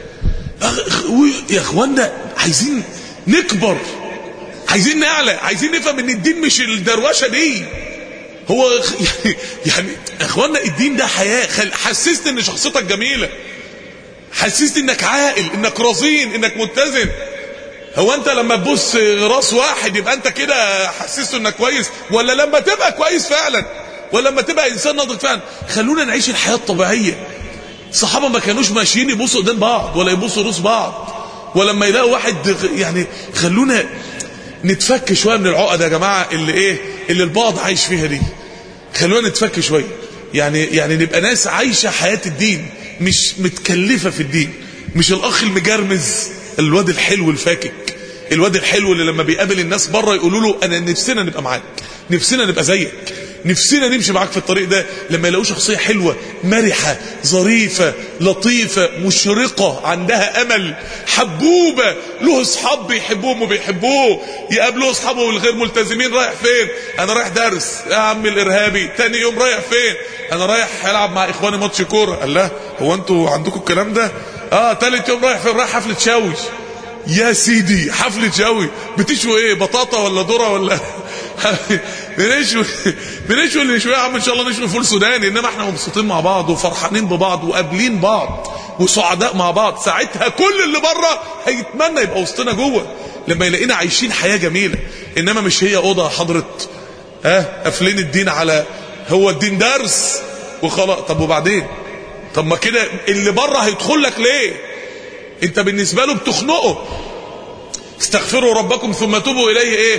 يا اخوانا عايزين نكبر عايزين نعلى عايزين نفهم ان الدين مش الدروشه دي هو يعني يعني اخوانا الدين ده حياه حسسني ان شخصيتك جميله حسسني انك عاقل انك رزين انك متزن هو انت لما تبص راس واحد يبقى انت كده حسسته انك كويس ولا لما تبقى كويس فعلا ولا لما تبقى انسان ناضج فعلا خلونا نعيش الحياه الطبيعيه الصحابه ما كانوش ماشيين يبصوا قدام بعض ولا يبصوا روس بعض ولما يلاقوا واحد يعني خلونا نتفك شويه من العقد يا جماعه اللي ايه اللي البعض عايش فيها دي خلونا نتفك شويه يعني يعني نبقى ناس عايشه حياه الدين مش متكلفه في الدين مش الاخ المجرمز الواد الحلو الفاكك الواد الحلو اللي لما بيقابل الناس بره يقولوا له انا نفسنا نبقى معاك نفسنا نبقى زيك نفسنا نمشي معاك في الطريق ده لما يلاقوا شخصيه حلوه مرحه ظريفه لطيفه مشرقه عندها امل حبوبه له اصحاب بيحبوهم وبيحبوه يقابلوا اصحابه الغير ملتزمين رايح فين انا رايح درس يا عم الارهابي تاني يوم رايح فين انا رايح العب مع اخواني ماتش كوره قال لا هو انتوا عندكم الكلام ده اه تالت يوم رايح فين رايح حفله شاوي يا سيدي حفلة شوي بتشوي ايه بطاطا ولا ذره ولا بنشوي بنشوي اللي نشويه يا عم ان شاء الله نشوي فول سوداني انما احنا مبسوطين مع بعض وفرحانين ببعض وقابلين بعض وسعداء مع بعض ساعتها كل اللي بره هيتمنى يبقى وسطنا جوه لما يلاقينا عايشين حياه جميله انما مش هي اوضه حضره ها قافلين الدين على هو الدين درس وخلاص طب وبعدين طب ما كده اللي بره هيدخل لك ليه انت بالنسبه له بتخنقه استغفروا ربكم ثم توبوا اليه ايه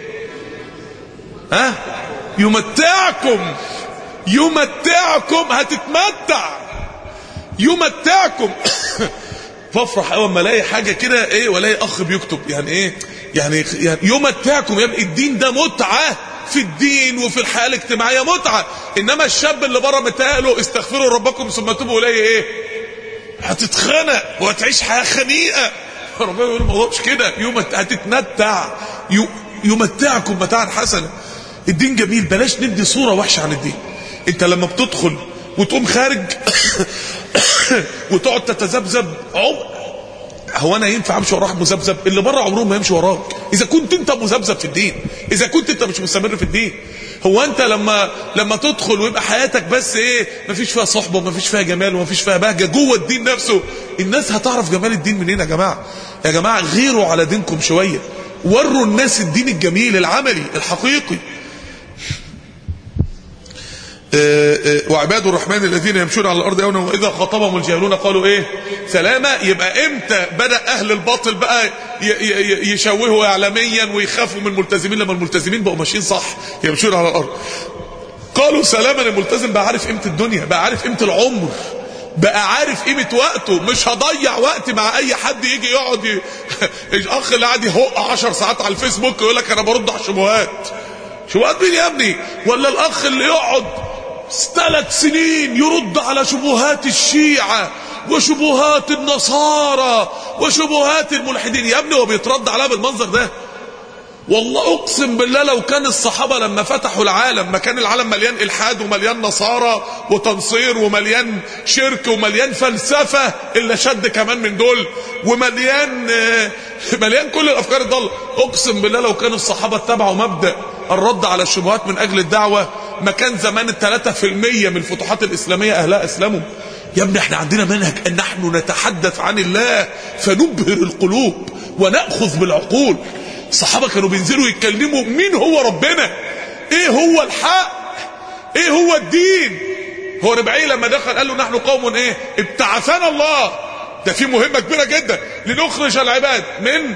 ها يمتعكم يمتعكم هتتمتع يمتعكم فافرح اول ما الاقي حاجه كده ايه والاقي اخ بيكتب يعني ايه يعني, يعني يمتعكم يا ابني الدين ده متعه في الدين وفي الحياه الاجتماعيه متعه انما الشاب اللي بره متهيأله استغفروا ربكم ثم توبوا اليه ايه هتتخنق وهتعيش حياه خنيقه ربنا يقول الموضوع مش كده يوم هتتمتع يمتعكم متاعا حسنا الدين جميل بلاش ندي صوره وحشه عن الدين انت لما بتدخل وتقوم خارج وتقعد تتذبذب عمر هو انا ينفع امشي وراه مذبذب اللي بره عمرهم ما يمشي وراك اذا كنت انت مذبذب في الدين اذا كنت انت مش مستمر في الدين هو انت لما لما تدخل ويبقى حياتك بس ايه مفيش فيها صحبه ومفيش فيها جمال ومفيش فيها بهجه جوه الدين نفسه الناس هتعرف جمال الدين منين يا جماعه يا جماعه غيروا على دينكم شويه وروا الناس الدين الجميل العملي الحقيقي وعباد الرحمن الذين يمشون على الارض يوما واذا خاطبهم الجاهلون قالوا ايه سلاما يبقى امتى بدا اهل الباطل بقى يشوهوا اعلاميا ويخافوا من الملتزمين لما الملتزمين بقوا ماشيين صح يمشون على الارض قالوا سلاما الملتزم بقى عارف قيمه الدنيا بقى عارف قيمه العمر بقى عارف قيمه وقته مش هضيع وقت مع اي حد يجي يقعد ي... الاخ اللي قاعد يهق 10 ساعات على الفيسبوك يقول لك انا برد على الشبهات شبهات مين يا ابني ولا الاخ اللي يقعد ثلاث سنين يرد على شبهات الشيعة وشبهات النصارى وشبهات الملحدين يا ابني هو بيترد عليها بالمنظر ده والله اقسم بالله لو كان الصحابه لما فتحوا العالم ما كان العالم مليان الحاد ومليان نصارى وتنصير ومليان شرك ومليان فلسفه الا شد كمان من دول ومليان آه، مليان كل الافكار الضاله اقسم بالله لو كان الصحابه اتبعوا مبدا الرد على الشبهات من اجل الدعوه ما كان زمان الثلاثة في المية من الفتوحات الاسلاميه اهلها اسلموا يا ابني احنا عندنا منهج ان نحن نتحدث عن الله فنبهر القلوب وناخذ بالعقول الصحابة كانوا بينزلوا يتكلموا مين هو ربنا ايه هو الحق ايه هو الدين هو ربعي لما دخل قال له نحن قوم ايه ابتعثنا الله ده في مهمة كبيرة جدا لنخرج العباد من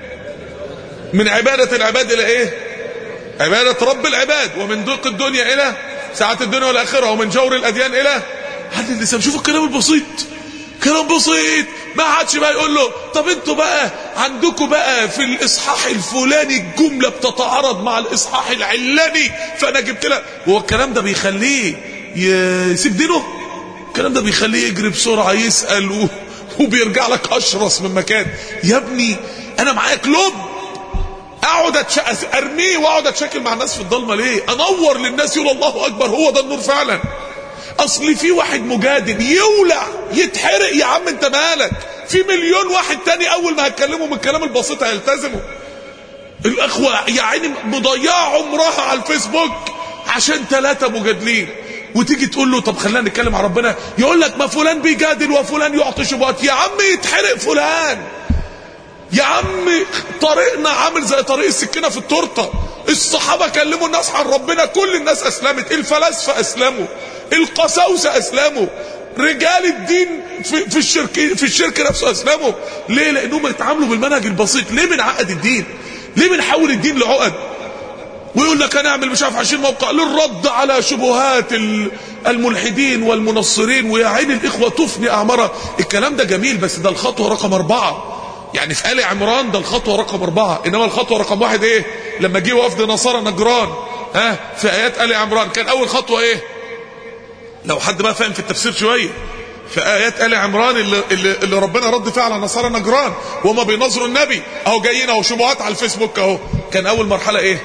من عبادة العباد الى ايه عبادة رب العباد ومن ضيق الدنيا الى ساعة الدنيا والاخرة ومن جور الاديان الى حد اللسان شوفوا الكلام البسيط كلام بسيط ما حدش بقى يقول له طب انتوا بقى عندكم بقى في الاصحاح الفلاني الجمله بتتعارض مع الاصحاح العلاني فانا جبت لها هو الكلام ده بيخليه يسيب دينه الكلام ده بيخليه يجري بسرعه يسال و... وبيرجع لك اشرس من مكان يا ابني انا معايا كلوب اقعد أتش... ارميه واقعد اتشكل مع الناس في الضلمه ليه انور للناس يقول الله اكبر هو ده النور فعلا اصل في واحد مجادل يولع يتحرق يا عم انت مالك في مليون واحد تاني اول ما هتكلموا من الكلام البسيط هيلتزموا الاخوه يا عيني مضيعه عمرها على الفيسبوك عشان ثلاثه مجادلين وتيجي تقول له طب خلينا نتكلم عن ربنا يقول لك ما فلان بيجادل وفلان يعطي شبهات يا عم يتحرق فلان يا عم طريقنا عامل زي طريق السكينه في التورته الصحابه كلموا الناس عن ربنا كل الناس اسلمت الفلاسفه اسلموا القساوسه اسلموا رجال الدين في, في الشرك في الشرك نفسه اسلموا ليه لانهم يتعاملوا بالمنهج البسيط ليه بنعقد الدين ليه بنحول الدين لعقد ويقول لك هنعمل مش عارف 20 موقع للرد على شبهات الملحدين والمنصرين ويا عين الاخوه تفني اعمارها الكلام ده جميل بس ده الخطوه رقم اربعه يعني في آل عمران ده الخطوة رقم أربعة إنما الخطوة رقم واحد إيه لما جه وفد نصارى نجران ها في آيات آل عمران كان أول خطوة إيه لو حد بقى فاهم في التفسير شوية في آيات آل عمران اللي, اللي, اللي ربنا رد فيها على نصارى نجران وهم بينظروا النبي أهو جايين أهو شبهات على الفيسبوك أهو كان أول مرحلة إيه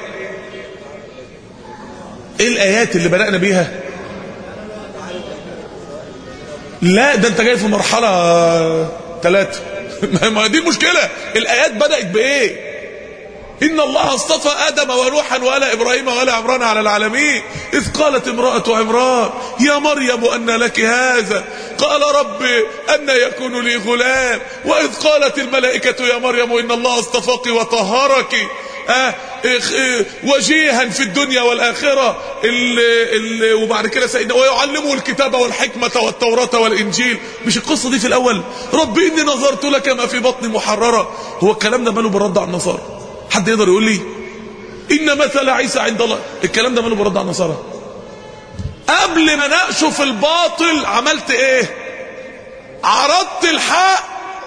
إيه الآيات اللي بدأنا بيها لا ده أنت جاي في مرحلة ثلاثة ما دي المشكلة الآيات بدأت بإيه إن الله اصطفى آدم ونوحا وآل إبراهيم وآل عمران على العالمين إذ قالت امرأة عمران يا مريم أن لك هذا قال رب أن يكون لي غلام وإذ قالت الملائكة يا مريم إن الله اصطفاك وطهرك آه وجيها في الدنيا والآخرة ال ال وبعد كده سيدنا ويعلمه الكتاب والحكمة والتوراة والإنجيل مش القصة دي في الأول رب إني نظرت لك ما في بطني محررة هو الكلام ده ماله برد على النصارى حد يقدر يقول لي إن مثل عيسى عند الله الكلام ده ماله برد على النصارى قبل ما ناقشه في الباطل عملت ايه عرضت الحق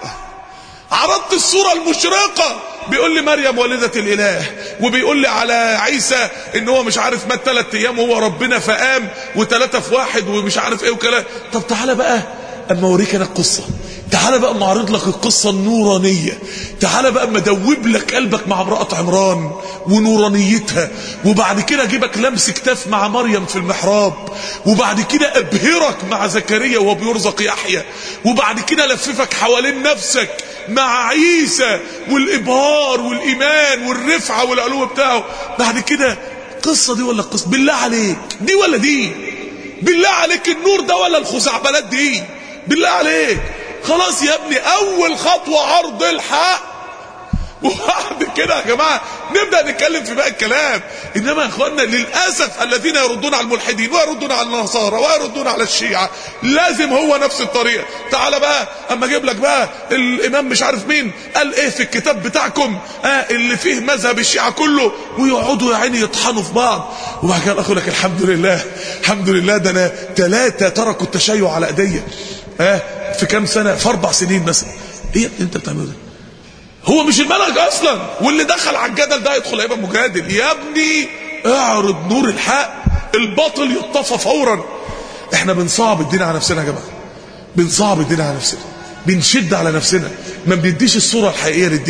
عرضت الصورة المشرقة بيقول لي مريم والدة الإله وبيقول لي على عيسى ان هو مش عارف مات ثلاث ايام وهو ربنا فقام وثلاثة في واحد ومش عارف ايه وكلام طب تعالى بقى اما اوريك انا القصة تعالى بقى اما اعرض لك القصة النورانية تعالى بقى اما ادوب لك قلبك مع امرأة عمران ونورانيتها وبعد كده اجيبك لمس كتاف مع مريم في المحراب وبعد كده ابهرك مع زكريا وهو بيرزق يحيى وبعد كده لففك حوالين نفسك مع عيسى والابهار والايمان والرفعه والعلو بتاعه بعد كده القصه دي ولا القصه بالله عليك دي ولا دي بالله عليك النور ده ولا الخزعبلات دي بالله عليك خلاص يا ابني اول خطوه عرض الحق وبعد كده يا جماعه نبدا نتكلم في باقي الكلام انما يا اخواننا للاسف الذين يردون على الملحدين ويردون على النصارى ويردون على الشيعه لازم هو نفس الطريقه تعالى بقى اما اجيب لك بقى الامام مش عارف مين قال ايه في الكتاب بتاعكم آه اللي فيه مذهب الشيعه كله ويقعدوا يا عيني يطحنوا في بعض وبعد كده اقول لك الحمد لله الحمد لله ده انا ثلاثه تركوا التشيع على ايديا اه في كام سنه في اربع سنين مثلا ايه انت بتعمله ده هو مش المنهج اصلا واللي دخل على الجدل ده يدخل هيبقى مجادل يا ابني اعرض نور الحق الباطل يطفى فورا احنا بنصعب الدين على نفسنا يا جماعه بنصعب الدين على نفسنا بنشد على نفسنا ما بنديش الصوره الحقيقيه للدين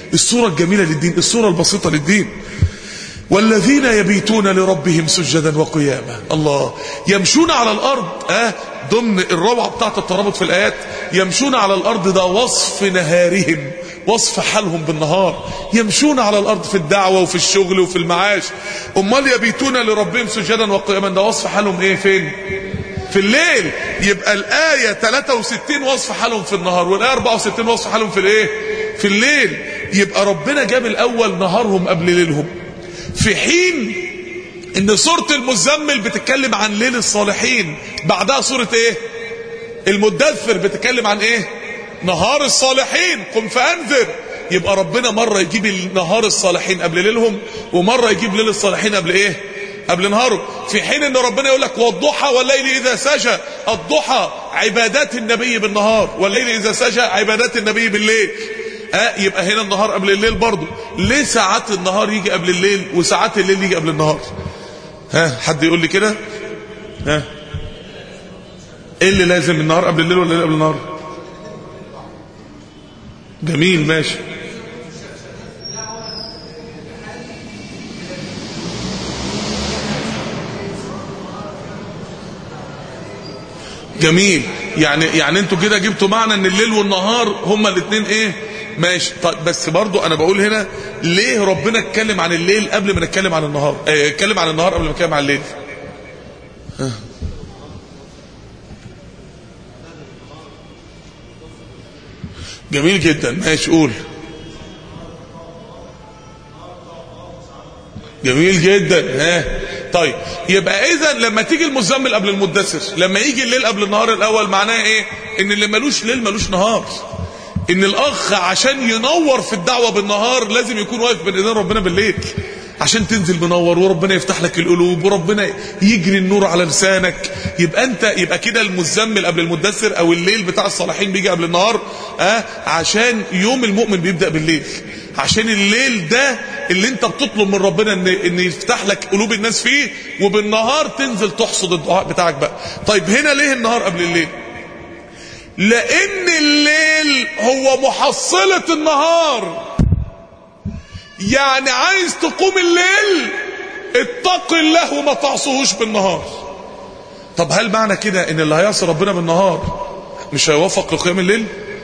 الصورة الجميلة للدين الصورة البسيطة للدين والذين يبيتون لربهم سجدا وقياما الله يمشون على الأرض آه ضمن الروعة بتاعت الترابط في الآيات يمشون على الأرض ده وصف نهارهم وصف حالهم بالنهار يمشون على الأرض في الدعوة وفي الشغل وفي المعاش أمال يبيتون لربهم سجدا وقياما ده وصف حالهم إيه فين في الليل يبقى الآية 63 وصف حالهم في النهار والآية 64 وصف حالهم في الإيه في الليل يبقى ربنا جاب الأول نهارهم قبل ليلهم في حين ان سورة المزمل بتتكلم عن ليل الصالحين بعدها سورة ايه المدثر بتتكلم عن ايه نهار الصالحين قم فانذر يبقى ربنا مرة يجيب نهار الصالحين قبل ليلهم ومرة يجيب ليل الصالحين قبل ايه قبل نهاره في حين ان ربنا يقول لك والضحى والليل اذا سجى الضحى عبادات النبي بالنهار والليل اذا سجى عبادات النبي بالليل اه يبقى هنا النهار قبل الليل برضه ليه ساعات النهار يجي قبل الليل وساعات الليل يجي قبل النهار ها حد يقول لي كده ها ايه اللي لازم النهار قبل الليل ولا الليل قبل النهار جميل ماشي جميل يعني يعني انتوا كده جبتوا معنى ان الليل والنهار هما الاثنين ايه ماشي طيب بس برضو انا بقول هنا ليه ربنا اتكلم عن الليل قبل ما نتكلم عن النهار اه اتكلم عن النهار قبل ما نتكلم عن الليل ها. جميل جدا ماشي قول جميل جدا ها طيب يبقى اذا لما تيجي المزمل قبل المدثر لما يجي الليل قبل النهار الاول معناه ايه ان اللي ملوش ليل ملوش نهار ان الاخ عشان ينور في الدعوة بالنهار لازم يكون واقف بين ايدين ربنا بالليل عشان تنزل منور وربنا يفتح لك القلوب وربنا يجري النور على لسانك يبقى انت يبقى كده المزمل قبل المدثر او الليل بتاع الصالحين بيجي قبل النهار اه عشان يوم المؤمن بيبدأ بالليل عشان الليل ده اللي انت بتطلب من ربنا ان, إن يفتح لك قلوب الناس فيه وبالنهار تنزل تحصد الدعاء بتاعك بقى طيب هنا ليه النهار قبل الليل لان الليل هو محصلة النهار يعني عايز تقوم الليل اتق الله وما تعصوهوش بالنهار طب هل معنى كده ان اللي هيعصي ربنا بالنهار مش هيوفق لقيام الليل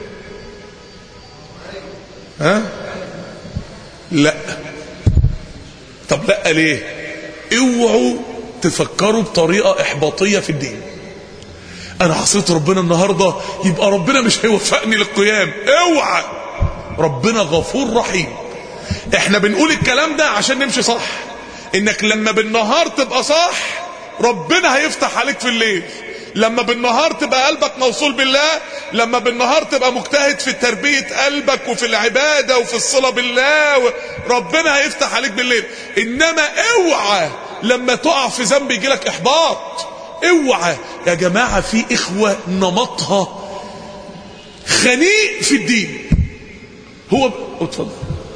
ها لا طب لا ليه اوعوا تفكروا بطريقة احباطية في الدين انا عصيت ربنا النهاردة يبقى ربنا مش هيوفقني للقيام اوعى ربنا غفور رحيم احنا بنقول الكلام ده عشان نمشي صح انك لما بالنهار تبقى صح ربنا هيفتح عليك في الليل لما بالنهار تبقى قلبك موصول بالله لما بالنهار تبقى مجتهد في تربية قلبك وفي العبادة وفي الصلة بالله ربنا هيفتح عليك بالليل انما اوعى لما تقع في ذنب يجيلك احباط اوعى يا جماعة في اخوة نمطها خنيق في الدين هو اتفضل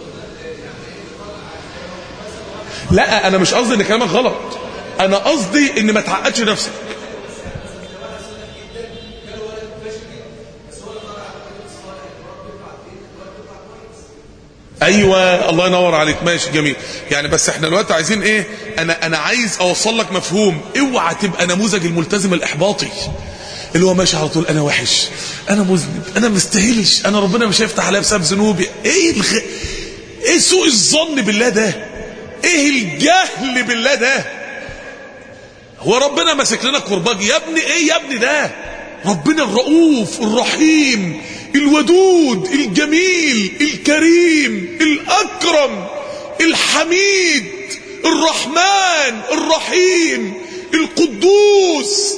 لا انا مش قصدي ان كلامك غلط انا قصدي ان ما تعقدش نفسك ايوه الله ينور عليك ماشي جميل يعني بس احنا دلوقتي عايزين ايه انا انا عايز اوصل لك مفهوم اوعى تبقى نموذج الملتزم الاحباطي اللي هو ماشي على طول انا وحش انا مذنب انا مستهلش انا ربنا مش هيفتح عليا بسبب ذنوبي ايه الخ... ايه سوء الظن بالله ده ايه الجهل بالله ده هو ربنا ماسك لنا كرباج يا ابني ايه يا ابني ده ربنا الرؤوف الرحيم الودود الجميل الكريم الأكرم الحميد الرحمن الرحيم القدوس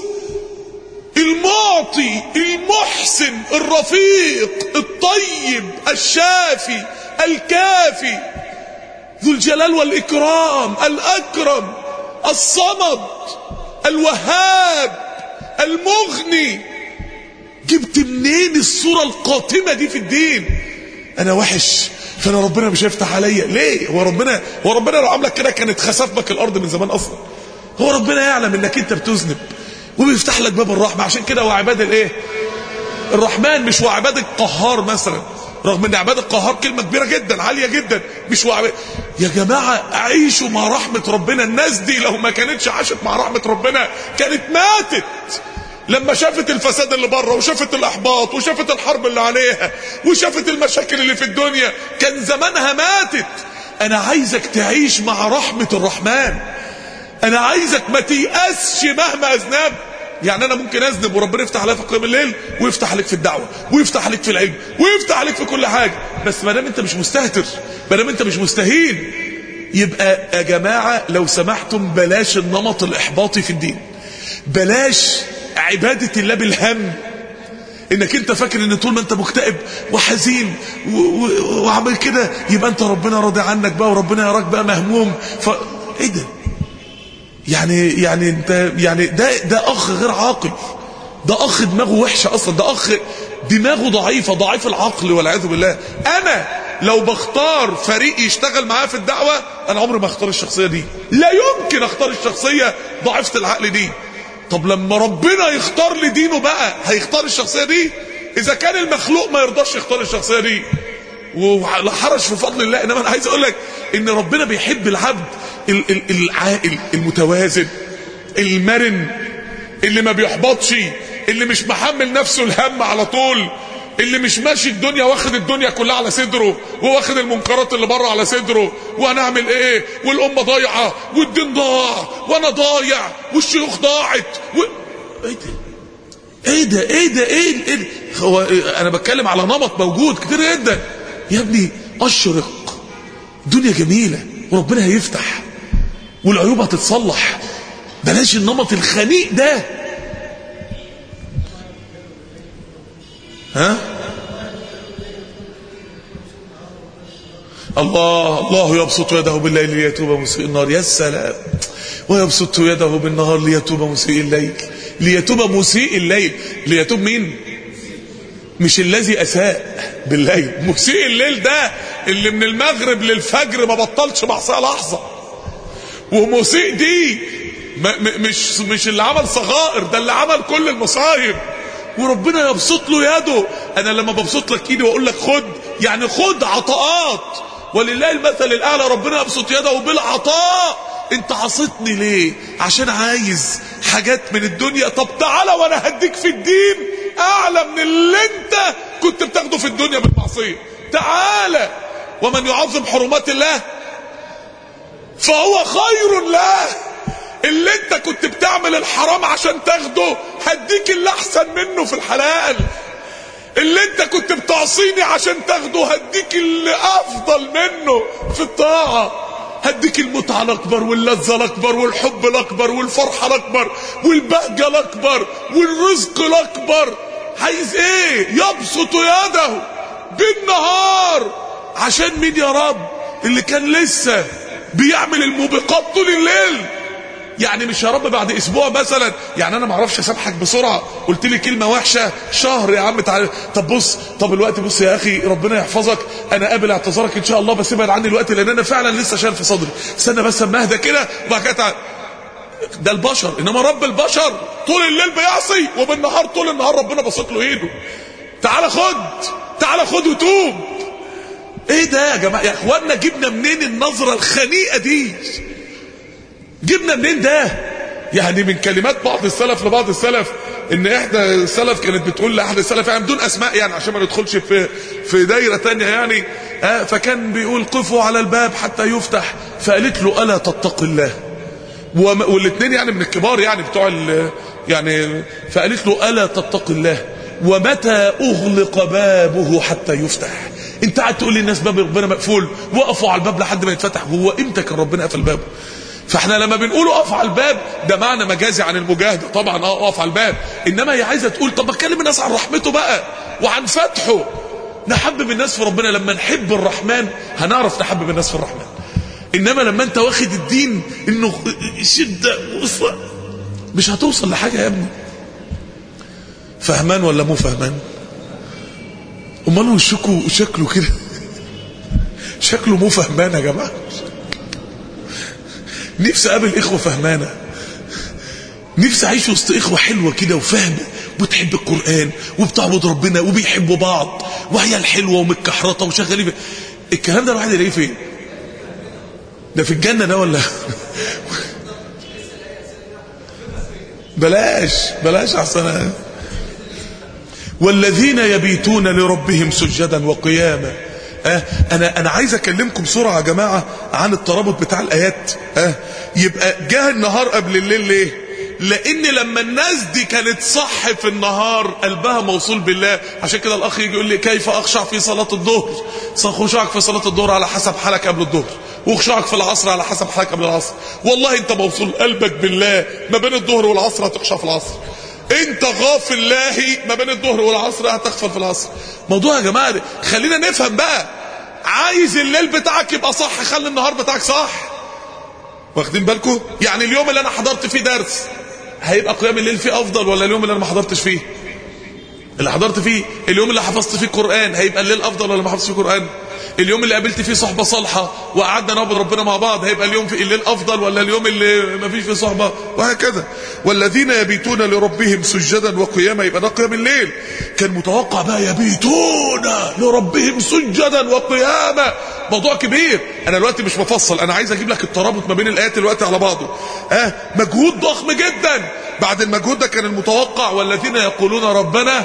المعطي المحسن الرفيق الطيب الشافي الكافي ذو الجلال والإكرام الأكرم الصمد الوهاب المغني جبت منين الصورة القاتمة دي في الدين انا وحش فانا ربنا مش هيفتح عليا ليه هو ربنا هو ربنا لو عاملك كده كانت خسف بك الارض من زمان اصلا هو ربنا يعلم انك انت بتذنب وبيفتح لك باب الرحمة عشان كده هو عباد الايه الرحمن مش هو عباد القهار مثلا رغم ان عباد القهار كلمة كبيرة جدا عالية جدا مش وعب... يا جماعة عيشوا مع رحمة ربنا الناس دي لو ما كانتش عاشت مع رحمة ربنا كانت ماتت لما شافت الفساد اللي بره وشافت الاحباط وشافت الحرب اللي عليها وشافت المشاكل اللي في الدنيا كان زمانها ماتت انا عايزك تعيش مع رحمة الرحمن انا عايزك ما تيأسش مهما اذنب يعني انا ممكن اذنب وربنا يفتح عليا في قيام الليل ويفتح عليك في الدعوه ويفتح عليك في العلم ويفتح عليك في كل حاجه بس ما دام انت مش مستهتر ما دام انت مش مستهين يبقى يا جماعه لو سمحتم بلاش النمط الاحباطي في الدين بلاش عباده الله بالهم انك انت فاكر ان طول ما انت مكتئب وحزين وعمل كده يبقى انت ربنا راضي عنك بقى وربنا يراك بقى مهموم ف ايه ده يعني يعني انت يعني ده ده اخ غير عاقل ده اخ دماغه وحشه اصلا ده اخ دماغه ضعيفه ضعيف العقل والعياذ بالله انا لو بختار فريق يشتغل معايا في الدعوه انا عمري ما اختار الشخصيه دي لا يمكن اختار الشخصيه ضعيفه العقل دي طب لما ربنا يختار لي دينه بقى هيختار الشخصيه دي اذا كان المخلوق ما يرضاش يختار الشخصيه دي ولا حرج في فضل الله انما انا عايز اقول لك ان ربنا بيحب العبد العاقل المتوازن المرن اللي ما بيحبطش اللي مش محمل نفسه الهم على طول اللي مش ماشي الدنيا واخد الدنيا كلها على صدره وواخد المنكرات اللي بره على صدره وانا اعمل ايه والامه ضايعه والدين ضاع وانا ضايع والشيوخ ضاعت و... ايه ده ايه ده ايه ده ايه, ده؟ هو انا بتكلم على نمط موجود كتير جدا يا ابني اشرق دنيا جميله وربنا هيفتح والعيوب هتتصلح بلاش النمط الخنيق ده ها الله الله يبسط يده بالليل ليتوب مسيء النار يا سلام ويبسط يده بالنهار ليتوب مسيء الليل ليتوب مسيء الليل ليتوب مين مش الذي اساء بالليل مسيء الليل ده اللي من المغرب للفجر ما بطلش معصيه لحظه ومسيء دي مش مش اللي عمل صغائر ده اللي عمل كل المصايب وربنا يبسط له يده انا لما ببسط لك ايدي واقول لك خد يعني خد عطاءات ولله المثل الاعلى ربنا يبسط يده بالعطاء انت عصيتني ليه عشان عايز حاجات من الدنيا طب تعالى وانا هديك في الدين اعلى من اللي انت كنت بتاخده في الدنيا بالمعصيه تعالى ومن يعظم حرمات الله فهو خير له اللي انت كنت بتعمل الحرام عشان تاخده هديك اللي احسن منه في الحلال اللي انت كنت بتعصيني عشان تاخده هديك اللي افضل منه في الطاعة هديك المتعة الاكبر واللذة الاكبر والحب الاكبر والفرحة الاكبر والبهجة الاكبر والرزق الاكبر عايز ايه يبسط يده بالنهار عشان مين يا رب اللي كان لسه بيعمل الموبقات طول الليل يعني مش يا رب بعد اسبوع مثلا يعني انا ما اعرفش اسامحك بسرعه قلت لي كلمه وحشه شهر يا عم تعالى طب بص طب الوقت بص يا اخي ربنا يحفظك انا قابل اعتذارك ان شاء الله بس ابعد عني الوقت لان انا فعلا لسه شايل في صدري استنى بس اما اهدى كده وبعد كده تعالى ده البشر انما رب البشر طول الليل بيعصي وبالنهار طول النهار ربنا بسط له ايده تعالى خد تعالى خد وتوب ايه ده يا جماعه يا اخوانا جبنا منين النظره الخنيقه دي جبنا منين ده يعني من كلمات بعض السلف لبعض السلف ان احدى السلف كانت بتقول لاحد السلف يعني بدون اسماء يعني عشان ما ندخلش في في دايره تانية يعني آه فكان بيقول قفوا على الباب حتى يفتح فقالت له الا تتقي الله والاثنين يعني من الكبار يعني بتوع يعني فقالت له الا تتقي الله ومتى اغلق بابه حتى يفتح انت قاعد تقول للناس باب ربنا مقفول وقفوا على الباب لحد ما يتفتح هو امتى كان ربنا قفل بابه فاحنا لما بنقول اقف على الباب ده معنى مجازي عن المجاهده طبعا اه اقف على الباب انما هي عايزه تقول طب بتكلم الناس عن رحمته بقى وعن فتحه نحبب الناس في ربنا لما نحب الرحمن هنعرف نحبب الناس في الرحمن انما لما انت واخد الدين انه شده وصل مش هتوصل لحاجه يا ابني فهمان ولا مو فهمان امال هو شكله شكله كده شكله مو فهمان يا جماعه نفسي اقابل اخوه فهمانه نفسي اعيش وسط اخوه حلوه كده وفاهمه وبتحب القرآن وبتعبد ربنا وبيحبوا بعض وهي الحلوة ومتكحرطة وشغالين الكلام ده الواحد يلاقيه فين ده في الجنة ده ولا بلاش بلاش احسن والذين يبيتون لربهم سجدا وقياما أه انا انا عايز اكلمكم بسرعه يا جماعه عن الترابط بتاع الايات أه يبقى جه النهار قبل الليل ليه لان لما الناس دي كانت صح في النهار قلبها موصول بالله عشان كده الاخ يجي يقول لي كيف اخشع في صلاه الظهر خشوعك في صلاه الظهر على حسب حالك قبل الظهر وخشوعك في العصر على حسب حالك قبل العصر والله انت موصول قلبك بالله ما بين الظهر والعصر هتخشع في العصر انت غافل لاهي ما بين الظهر والعصر هتغفل في العصر موضوع يا جماعه خلينا نفهم بقى عايز الليل بتاعك يبقى صح خلي النهار بتاعك صح واخدين بالكم يعني اليوم اللي انا حضرت فيه درس هيبقى قيام الليل فيه افضل ولا اليوم اللي انا ما حضرتش فيه اللي حضرت فيه اليوم اللي حفظت فيه قرآن هيبقى الليل افضل ولا ما حفظتش فيه قرآن اليوم اللي قابلت فيه صحبة صالحة وقعدنا نعبد ربنا مع بعض هيبقى اليوم في الليل افضل ولا اليوم اللي ما فيش فيه صحبة وهكذا والذين يبيتون لربهم سجدا وقياما يبقى ده قيام الليل كان متوقع بقى يبيتون لربهم سجدا وقياما موضوع كبير انا دلوقتي مش بفصل انا عايز اجيب لك الترابط ما بين الايات دلوقتي على بعضه اه مجهود ضخم جدا بعد المجهود ده كان المتوقع والذين يقولون ربنا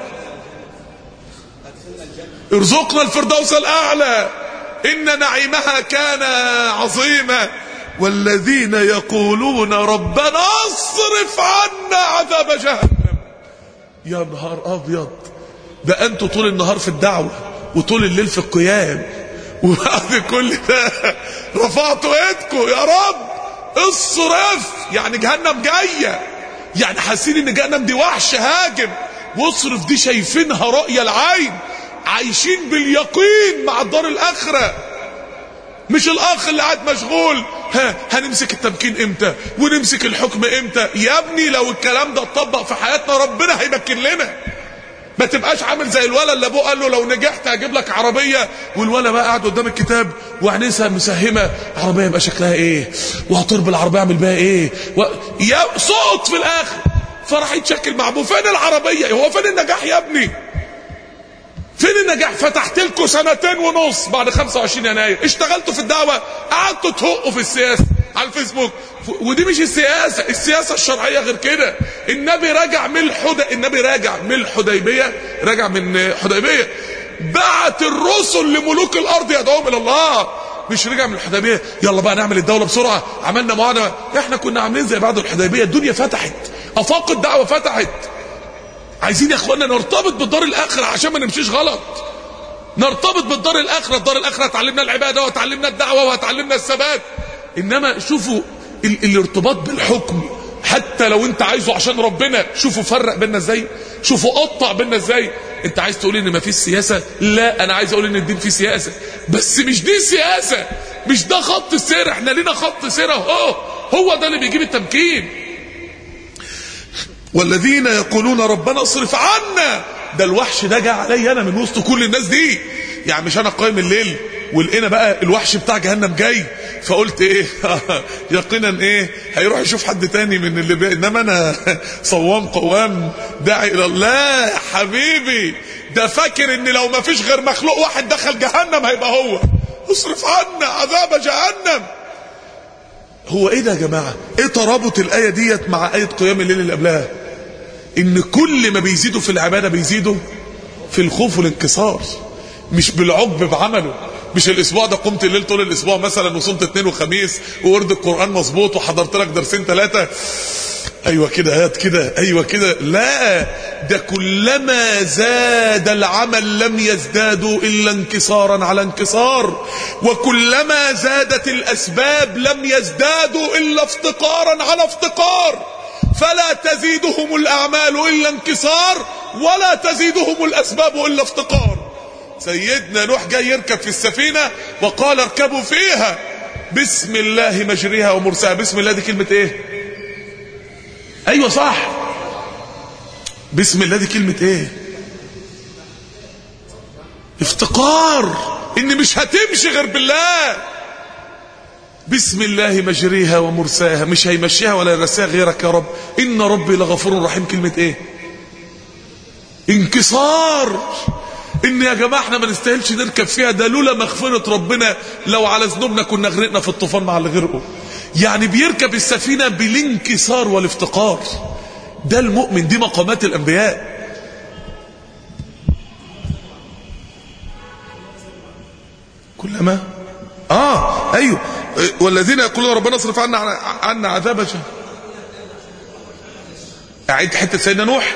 ارزقنا الفردوس الاعلى ان نعيمها كان عظيما والذين يقولون ربنا اصرف عنا عذاب جهنم يا نهار ابيض ده انتوا طول النهار في الدعوه وطول الليل في القيام وبعد كل ده رفعتوا ايدكم يا رب اصرف يعني جهنم جايه يعني حاسين ان جهنم دي وحش هاجم واصرف دي شايفينها رؤية العين عايشين باليقين مع الدار الاخره مش الاخ اللي قاعد مشغول ها هنمسك التمكين امتى ونمسك الحكم امتى يا ابني لو الكلام ده اتطبق في حياتنا ربنا هيمكن لنا ما تبقاش عامل زي الولد اللي ابوه قال له لو نجحت هجيب لك عربيه والولد بقى قاعد قدام الكتاب وعينيها مسهمه عربيه يبقى شكلها ايه وهطير بالعربيه اعمل بيها ايه و... يا صوت في الاخر فراح يتشكل مع ابوه فين العربيه هو فين النجاح يا ابني فين النجاح فتحت لكم سنتين ونص بعد 25 يناير اشتغلتوا في الدعوه قعدتوا تهقوا في السياسه على الفيسبوك ودي مش السياسة السياسة الشرعية غير كده النبي راجع من الحدى النبي راجع من الحديبية راجع من حديبية بعت الرسل لملوك الارض يدعوهم الى الله مش رجع من الحديبية يلا بقى نعمل الدولة بسرعة عملنا معاهدة احنا كنا عاملين زي بعد الحديبية الدنيا فتحت افاق الدعوة فتحت عايزين يا اخوانا نرتبط بالدار الاخرة عشان ما نمشيش غلط نرتبط بالدار الاخرة الدار الاخرة تعلمنا العبادة وتعلمنا الدعوة وتعلمنا الثبات انما شوفوا ال الارتباط بالحكم حتى لو انت عايزه عشان ربنا شوفوا فرق بيننا ازاي شوفوا قطع بيننا ازاي انت عايز تقول ان ما فيش سياسة لا انا عايز اقول ان الدين فيه سياسة بس مش دي سياسة مش ده خط السير احنا لينا خط سير اهو هو ده اللي بيجيب التمكين والذين يقولون ربنا اصرف عنا ده الوحش ده جه عليا انا من وسط كل الناس دي يعني مش انا قايم الليل ولقينا بقى الوحش بتاع جهنم جاي فقلت ايه يقينا ايه هيروح يشوف حد تاني من اللي بي... انما انا صوام قوام داعي الى الله يا حبيبي ده فاكر ان لو ما فيش غير مخلوق واحد دخل جهنم هيبقى هو اصرف عنا عذاب جهنم هو ايه ده يا جماعه ايه ترابط الايه ديت مع ايه قيام الليل اللي قبلها ان كل ما بيزيدوا في العباده بيزيدوا في الخوف والانكسار مش بالعجب بعمله مش الاسبوع ده قمت الليل طول الاسبوع مثلا وصمت اثنين وخميس وورد القران مظبوط وحضرت لك درسين ثلاثه ايوه كده هات كده ايوه كده لا ده كلما زاد العمل لم يزدادوا الا انكسارا على انكسار وكلما زادت الاسباب لم يزدادوا الا افتقارا على افتقار فلا تزيدهم الاعمال الا انكسار ولا تزيدهم الاسباب الا افتقار سيدنا نوح جاي يركب في السفينة وقال اركبوا فيها بسم الله مجريها ومرساها بسم الله دي كلمة ايه ايوه صح بسم الله دي كلمة ايه افتقار ان مش هتمشي غير بالله بسم الله مجريها ومرساها مش هيمشيها ولا يرسيها غيرك يا رب ان ربي لغفور رحيم كلمة ايه انكسار ان يا جماعه احنا ما نستاهلش نركب فيها ده لولا مغفره ربنا لو على ذنوبنا كنا غرقنا في الطوفان مع اللي غرقوا يعني بيركب السفينه بالانكسار والافتقار ده المؤمن دي مقامات الانبياء كلما اه ايوه والذين يقولون ربنا اصرف عنا عنا عذاب جهنم اعيد حته سيدنا نوح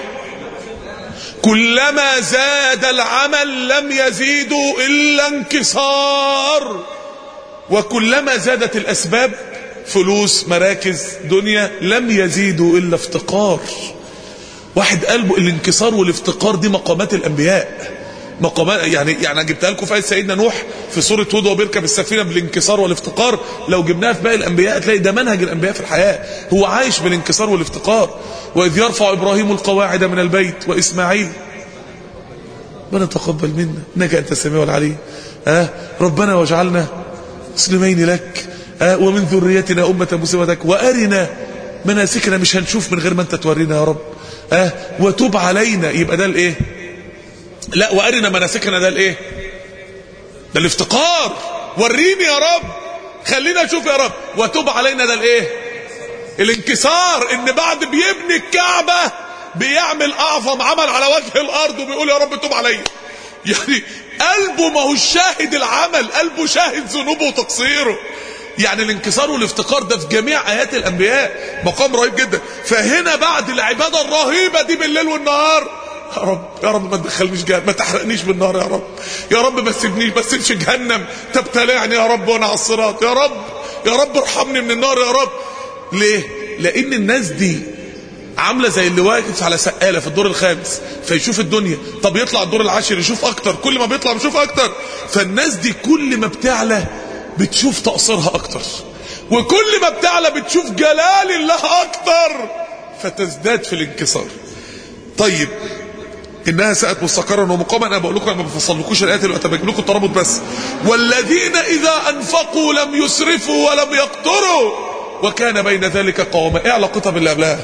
كلما زاد العمل لم يزيدوا الا انكسار وكلما زادت الاسباب فلوس مراكز دنيا لم يزيدوا الا افتقار واحد قلبه الانكسار والافتقار دي مقامات الانبياء مقامات يعني يعني جبتها لكم في آية سيدنا نوح في سورة هود وهو بيركب السفينة بالانكسار والافتقار لو جبناها في باقي الأنبياء تلاقي ده منهج الأنبياء في الحياة هو عايش بالانكسار والافتقار وإذ يرفع إبراهيم القواعد من البيت وإسماعيل ربنا تقبل منا إنك أنت السميع العليم آه ربنا واجعلنا مسلمين لك آه ومن ذريتنا أمة مسلمة لك وأرنا مناسكنا مش هنشوف من غير ما أنت تورينا يا رب آه وتب علينا يبقى ده الإيه لا وارنا مناسكنا ده الايه ده الافتقار وريني يا رب خلينا اشوف يا رب وتوب علينا ده الايه الانكسار ان بعد بيبني الكعبة بيعمل اعظم عمل على وجه الارض وبيقول يا رب توب عليا يعني قلبه ما هو شاهد العمل قلبه شاهد ذنوبه وتقصيره يعني الانكسار والافتقار ده في جميع ايات الانبياء مقام رهيب جدا فهنا بعد العبادة الرهيبة دي بالليل والنهار يا رب يا رب ما تدخلنيش جهنم ما تحرقنيش بالنار يا رب يا رب ما تسيبنيش ما تسيبش جهنم تبتلعني يا رب وانا على الصراط يا رب يا رب ارحمني من النار يا رب ليه لان الناس دي عامله زي اللي واقف على سقاله في الدور الخامس فيشوف الدنيا طب يطلع الدور العاشر يشوف اكتر كل ما بيطلع بيشوف اكتر فالناس دي كل ما بتعلى بتشوف تقصيرها اكتر وكل ما بتعلى بتشوف جلال الله اكتر فتزداد في الانكسار طيب انها ساءت مستقرا ومقاما انا بقول لكم انا ما بفصلكوش الايات اللي بجيب لكم الترابط بس والذين اذا انفقوا لم يسرفوا ولم يقتروا وكان بين ذلك قواما ايه علاقتها باللي قبلها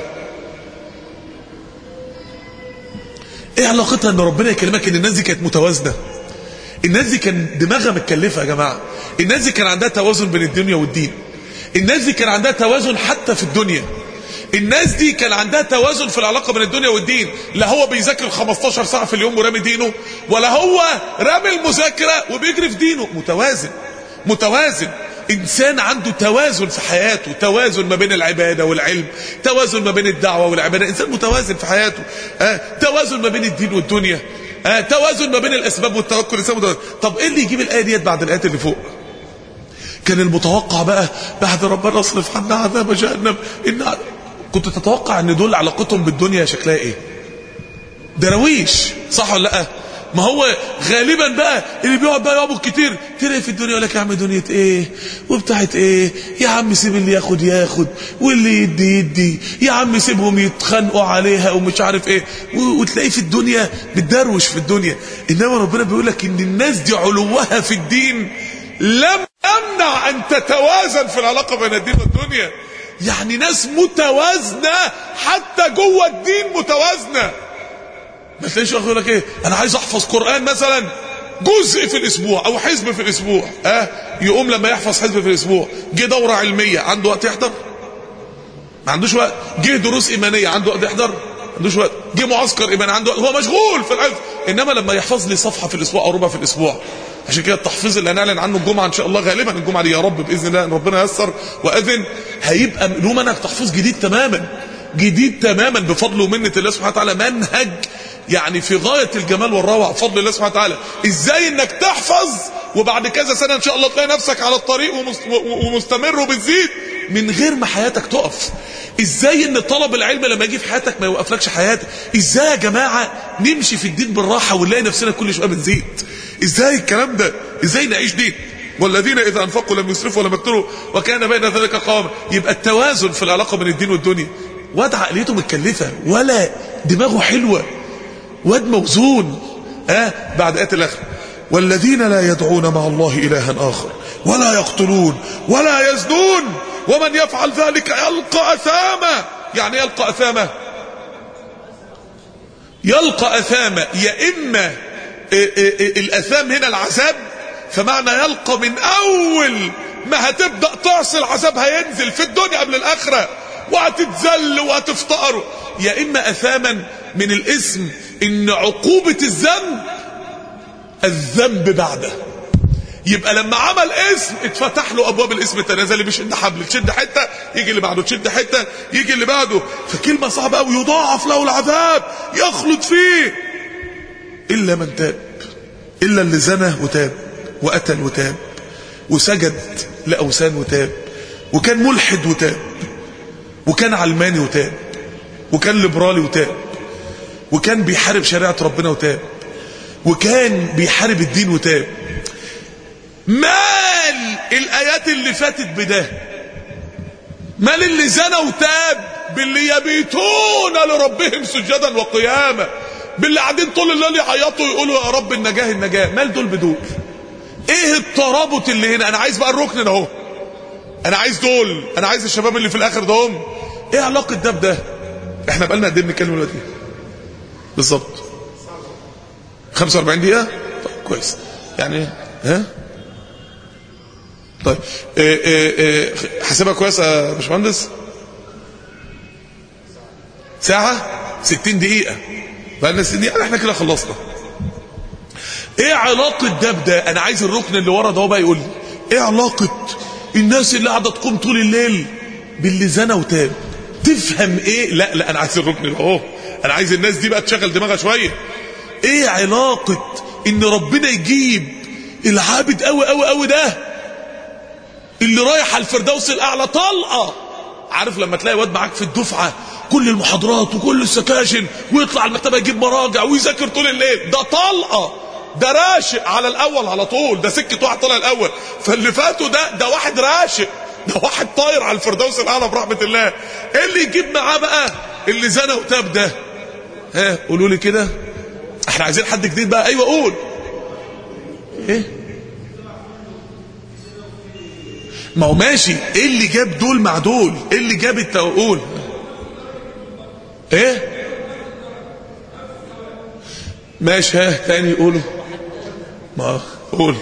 ايه علاقتها ان ربنا يكلمك ان الناس دي كانت متوازنه الناس دي كان دماغها متكلفه يا جماعه الناس دي كان عندها توازن بين الدنيا والدين الناس دي كان عندها توازن حتى في الدنيا الناس دي كان عندها توازن في العلاقة بين الدنيا والدين لا هو بيذاكر 15 ساعة في اليوم ورامي دينه ولا هو رامي المذاكرة وبيجري في دينه متوازن متوازن إنسان عنده توازن في حياته توازن ما بين العبادة والعلم توازن ما بين الدعوة والعبادة إنسان متوازن في حياته آه. توازن ما بين الدين والدنيا آه. توازن ما بين الأسباب والتوكل إنسان متوازن طب إيه اللي يجيب الآية ديت بعد الآيات اللي فوق كان المتوقع بقى بعد ربنا اصرف عنا عذاب جهنم إن كنت تتوقع ان دول علاقتهم بالدنيا شكلها ايه درويش صح ولا لا ما هو غالبا بقى اللي بيقعد بقى يعبد كتير تلاقي في الدنيا يقول لك يا عم دنيا ايه وبتاعت ايه يا عم سيب اللي ياخد ياخد واللي يدي يدي يا عم سيبهم يتخانقوا عليها ومش عارف ايه وتلاقي في الدنيا بتدروش في الدنيا انما ربنا بيقول لك ان الناس دي علوها في الدين لم يمنع ان تتوازن في العلاقه بين الدين والدنيا يعني ناس متوازنة حتى جوه الدين متوازنة ما تلاقيش يقول لك ايه انا عايز احفظ قرآن مثلا جزء في الاسبوع او حزب في الاسبوع اه يقوم لما يحفظ حزب في الاسبوع جه دورة علمية عنده وقت يحضر ما عندوش وقت جه دروس ايمانية عنده وقت يحضر ما عندوش وقت جه معسكر ايماني عنده وقت هو مشغول في الحفظ انما لما يحفظ لي صفحة في الاسبوع او ربع في الاسبوع عشان كده التحفيظ اللي هنعلن عنه الجمعه ان شاء الله غالبا الجمعه دي يا رب باذن الله ان ربنا ييسر واذن هيبقى له منهج تحفيظ جديد تماما جديد تماما بفضل ومنه الله سبحانه وتعالى منهج يعني في غايه الجمال والروعه بفضل الله سبحانه وتعالى ازاي انك تحفظ وبعد كذا سنه ان شاء الله تلاقي نفسك على الطريق ومستمر وبتزيد من غير ما حياتك تقف ازاي ان طلب العلم لما يجي في حياتك ما يوقفلكش حياتك ازاي يا جماعه نمشي في الدين بالراحه ونلاقي نفسنا كل شويه بنزيد ازاي الكلام ده ازاي نعيش دين والذين اذا انفقوا لم يسرفوا ولم يقتروا وكان بين ذلك قواما يبقى التوازن في العلاقه بين الدين والدنيا واد عقليته متكلفه ولا دماغه حلوه واد موزون اه بعد ايه الاخر والذين لا يدعون مع الله الها اخر ولا يقتلون ولا يزنون ومن يفعل ذلك يلقى اثاما يعني يلقى اثاما يلقى أثاما يا إما الأثام هنا العذاب فمعنى يلقى من أول ما هتبدأ تعصي العذاب هينزل في الدنيا قبل الآخرة وهتتذل وهتفتقر يا إما أثاما من الاسم إن عقوبة الذنب الذنب بعده يبقى لما عمل اسم اتفتح له ابواب الاسم التانية زي اللي بيشد حبل تشد حته يجي اللي بعده تشد حته يجي اللي بعده فكلمه صعبه قوي يضاعف له العذاب يخلد فيه الا من تاب الا اللي زنى وتاب وقتل وتاب وسجد لاوثان وتاب وكان ملحد وتاب وكان علماني وتاب وكان ليبرالي وتاب وكان بيحارب شريعه ربنا وتاب وكان بيحارب الدين وتاب مال الايات اللي فاتت بده مال اللي زنى وتاب باللي يبيتون لربهم سجدا وقياما باللي قاعدين طول الليل يعيطوا يقولوا يا رب النجاه النجاه مال دول بدول ايه الترابط اللي هنا انا عايز بقى الركن ده اهو انا عايز دول انا عايز الشباب اللي في الاخر دهم ايه علاقه ده بده احنا بقالنا قد ايه بنتكلم دلوقتي بالظبط 45 دقيقه طيب كويس يعني ها طيب إيه إيه إيه حاسبها كويسه يا باشمهندس ساعه 60 دقيقه بقالنا 60 دقيقه احنا كده خلصنا ايه علاقه ده بده انا عايز الركن اللي ورا ده بقى يقول لي ايه علاقه الناس اللي قاعده تقوم طول الليل باللي زنى وتاب تفهم ايه لا لا انا عايز الركن اللي اهو انا عايز الناس دي بقى تشغل دماغها شويه ايه علاقه ان ربنا يجيب العابد قوي قوي قوي ده اللي رايح على الفردوس الاعلى طلقه عارف لما تلاقي واد معاك في الدفعه كل المحاضرات وكل السكاشن ويطلع المكتبه يجيب مراجع ويذاكر طول الليل ده طلقه ده راشق على الاول على طول ده سكه واحد طلع الاول فاللي فاتوا ده ده واحد راشق ده واحد طاير على الفردوس الاعلى برحمه الله ايه اللي يجيب معاه بقى اللي زنى وتاب ده ها قولوا لي كده احنا عايزين حد جديد بقى ايوه قول ايه ما هو ماشي ايه اللي جاب دول مع دول ايه اللي جاب التقول ايه ماشي ها تاني قولوا ما قول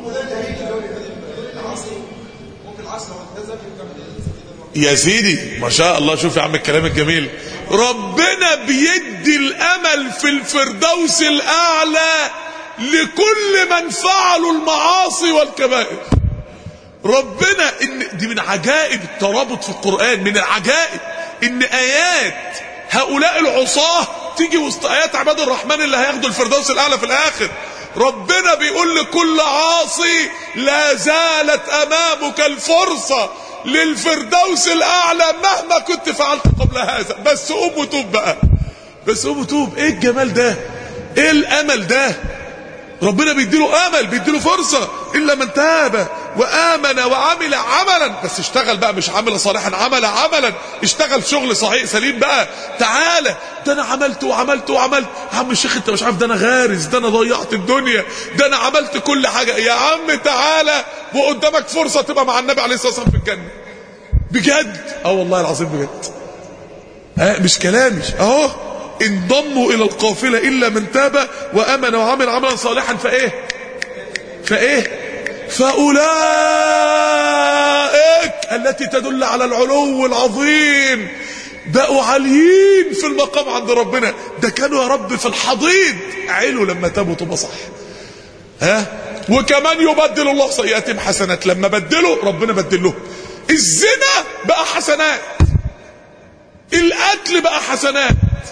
يا سيدي ما شاء الله شوف يا عم الكلام الجميل ربنا بيدي الامل في الفردوس الاعلى لكل من فعلوا المعاصي والكبائر ربنا إن دي من عجائب الترابط في القرآن من العجائب ان ايات هؤلاء العصاة تيجي وسط ايات عباد الرحمن اللي هياخدوا الفردوس الاعلى في الاخر ربنا بيقول لكل عاصي لا زالت امامك الفرصة للفردوس الاعلى مهما كنت فعلت قبل هذا بس قوم وتوب بقى بس قوم وتوب ايه الجمال ده ايه الامل ده ربنا بيديله امل بيديله فرصة الا من تاب وامن وعمل عملا بس اشتغل بقى مش عمل صالحا عمل عملا اشتغل شغل صحيح سليم بقى تعالى ده انا عملت وعملت وعملت يا عم الشيخ انت مش عارف ده انا غارز ده انا ضيعت الدنيا ده انا عملت كل حاجة يا عم تعالى وقدامك فرصة تبقى مع النبي عليه الصلاة والسلام في الجنة بجد اه والله العظيم بجد اه مش كلامي اهو انضموا الى القافلة الا من تاب وامن وعمل عملا صالحا فايه فايه فاولئك التي تدل على العلو العظيم بقوا عاليين في المقام عند ربنا ده كانوا يا رب في الحضيض علوا لما تابوا تبقى صح ها وكمان يبدل الله سيئاتهم حسنات لما بدلوا ربنا بدل لهم الزنا بقى حسنات القتل بقى حسنات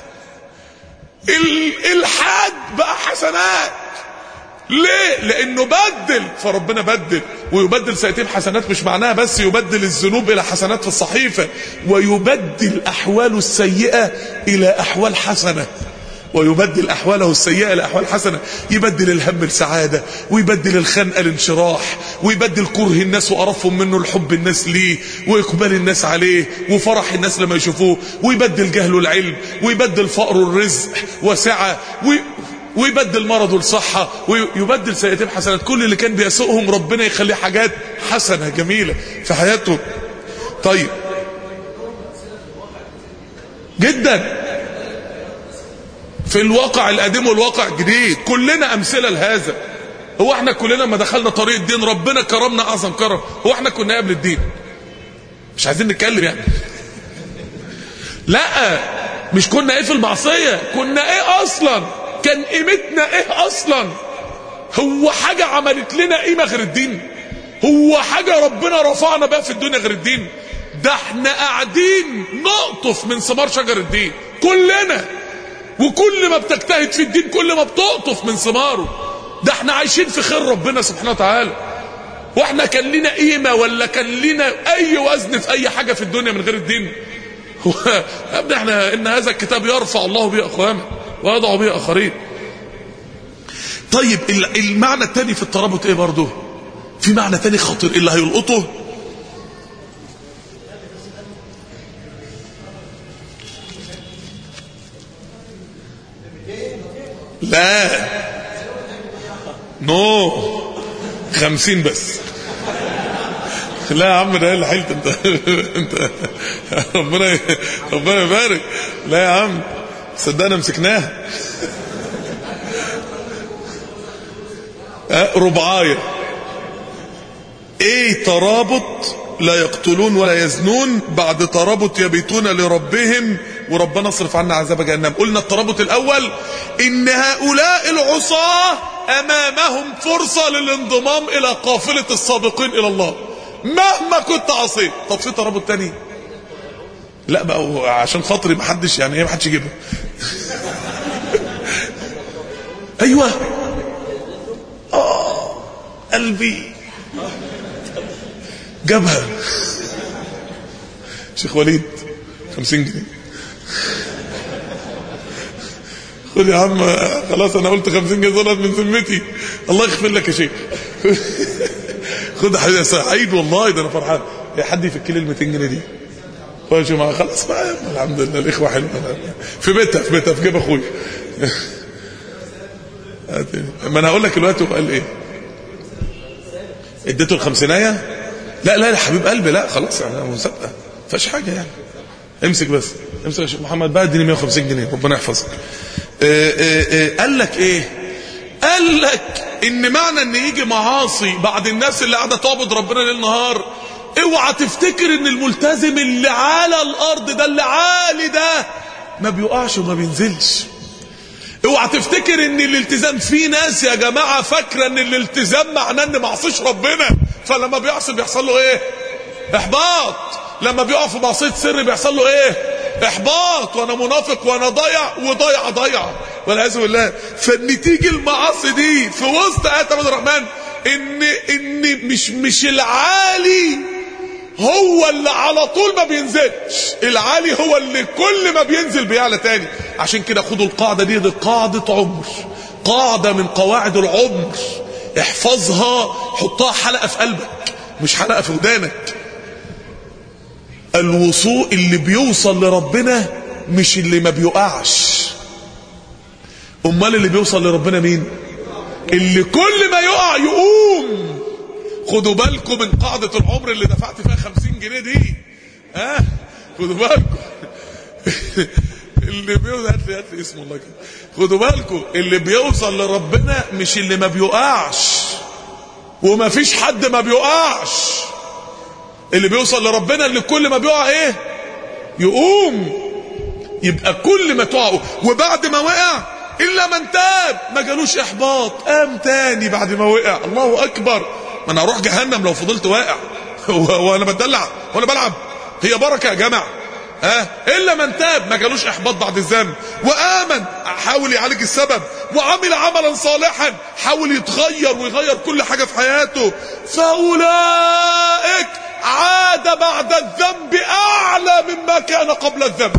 الالحاد بقى حسنات ليه لانه بدل فربنا بدل ويبدل سيئتين حسنات مش معناها بس يبدل الذنوب الى حسنات في الصحيفه ويبدل احواله السيئه الى احوال حسنه ويبدل احواله السيئه الى احوال حسنه يبدل الهم لسعاده ويبدل الخنقه لانشراح ويبدل كره الناس وقرفهم منه لحب الناس ليه واقبال الناس عليه وفرح الناس لما يشوفوه ويبدل جهله العلم ويبدل فقره الرزق وسعه وي ويبدل مرضه الصحة ويبدل سيئتين حسنات كل اللي كان بيسوقهم ربنا يخليه حاجات حسنة جميلة في حياته طيب في في الواقع القديم والواقع الجديد كلنا امثله لهذا هو احنا كلنا لما دخلنا طريق الدين ربنا كرمنا اعظم كرم هو احنا كنا قبل الدين مش عايزين نتكلم يعني لا مش كنا ايه في المعصيه كنا ايه اصلا كان قيمتنا ايه اصلا هو حاجه عملت لنا قيمه غير الدين هو حاجه ربنا رفعنا بقى في الدنيا غير الدين ده احنا قاعدين نقطف من ثمار شجر الدين كلنا وكل ما بتجتهد في الدين كل ما بتقطف من ثماره ده احنا عايشين في خير ربنا سبحانه وتعالى واحنا كان لنا قيمه ولا كان لنا اي وزن في اي حاجه في الدنيا من غير الدين هو يا ابني احنا ان هذا الكتاب يرفع الله به اقواما ويضع به اخرين طيب المعنى الثاني في الترابط ايه برضه في معنى تاني خطير اللي هيلقطه لا نو خمسين بس لا يا عم ده اللي حلت انت انت ربنا ربنا يبارك لا يا عم صدقنا مسكناها ربعايه ايه ترابط لا يقتلون ولا يزنون بعد ترابط يبيتون لربهم وربنا اصرف عنا عذاب جهنم قلنا الترابط الاول ان هؤلاء العصاة امامهم فرصة للانضمام الى قافلة السابقين الى الله مهما كنت عصيت طب في ترابط تاني لا بقى عشان خاطري ما حدش يعني ايه ما حدش يجيبها ايوه اه قلبي جابها شيخ وليد خمسين جنيه خد يا عم خلاص انا قلت خمسين جنيه ظلت من ذمتي الله يغفر لك يا شيخ خد يا حبيبي سعيد والله ده انا فرحان يا حد يفك لي ال 200 جنيه دي خش معاه خلاص بقى الحمد لله الاخوه حلوه في بيتها في بيتها في جيب اخويا ما انا هقول لك دلوقتي هو قال ايه اديته الخمسينيه لا لا يا حبيب قلبي لا خلاص انا مسابقه فيش حاجه يعني امسك بس امسك يا شيخ محمد بقى اديني 150 جنيه ربنا يحفظك اه اه اه قال لك ايه قال لك ان معنى ان يجي معاصي بعد الناس اللي قاعده تعبد ربنا ليل نهار اوعى تفتكر ان الملتزم اللي على الارض ده اللي عالي ده ما بيقعش وما بينزلش اوعى تفتكر ان الالتزام في ناس يا جماعه فاكره ان الالتزام معناه ان ما عصيش ربنا فلما بيعصي بيحصل له ايه احباط لما بيقع في معصيه سر بيحصل له ايه احباط وانا منافق وانا ضايع وضايع ضايع والعياذ بالله فان تيجي المعاصي دي في وسط ايات عبد الرحمن ان ان مش مش العالي هو اللي على طول ما بينزلش العالي هو اللي كل ما بينزل بيعلى تاني عشان كده خدوا القاعده دي دي قاعده عمر قاعده من قواعد العمر احفظها حطها حلقه في قلبك مش حلقه في ودانك الوصول اللي بيوصل لربنا مش اللي ما بيقعش امال اللي بيوصل لربنا مين اللي كل ما يقع يقوم خدوا بالكم من قاعدة العمر اللي دفعت فيها خمسين جنيه دي ها خدوا بالكم اللي بيوصل هات لي هات لي اسمه الله كده خدوا بالكم اللي بيوصل لربنا مش اللي ما بيقعش وما فيش حد ما بيقعش اللي بيوصل لربنا اللي كل ما بيقع ايه يقوم يبقى كل ما تقع وبعد ما وقع الا من تاب ما جالوش احباط قام تاني بعد ما وقع الله اكبر ما انا اروح جهنم لو فضلت واقع وانا بتدلع وانا بلعب هي بركه يا جماعه ها أه؟ الا من تاب ما جالوش احباط بعد الذنب وامن حاول يعالج السبب وعمل عملا صالحا حاول يتغير ويغير كل حاجه في حياته فاولئك عاد بعد الذنب اعلى مما كان قبل الذنب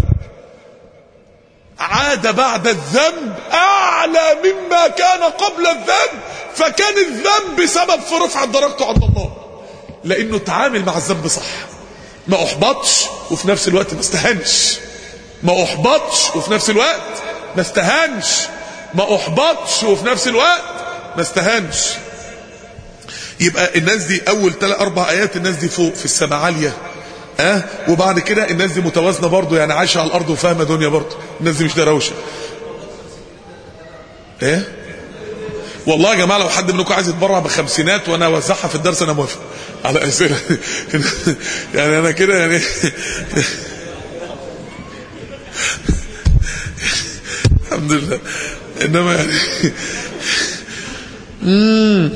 عاد بعد الذنب اعلى مما كان قبل الذنب فكان الذنب سبب في رفع درجته عند الله لانه تعامل مع الذنب صح ما احبطش وفي نفس الوقت ما استهانش ما احبطش وفي نفس الوقت ما استهانش ما احبطش وفي نفس الوقت ما استهانش يبقى الناس دي اول ثلاث اربع ايات الناس دي فوق في السماء عاليه ها أه؟ وبعد كده الناس دي متوازنه برضه يعني عايشه على الارض وفاهمه دنيا برضه الناس دي مش دروشه ايه والله يا جماعه لو حد منكم عايز يتبرع بخمسينات وانا اوزعها في الدرس انا موافق على اسئله يعني انا كده يعني الحمد لله انما يعني مم.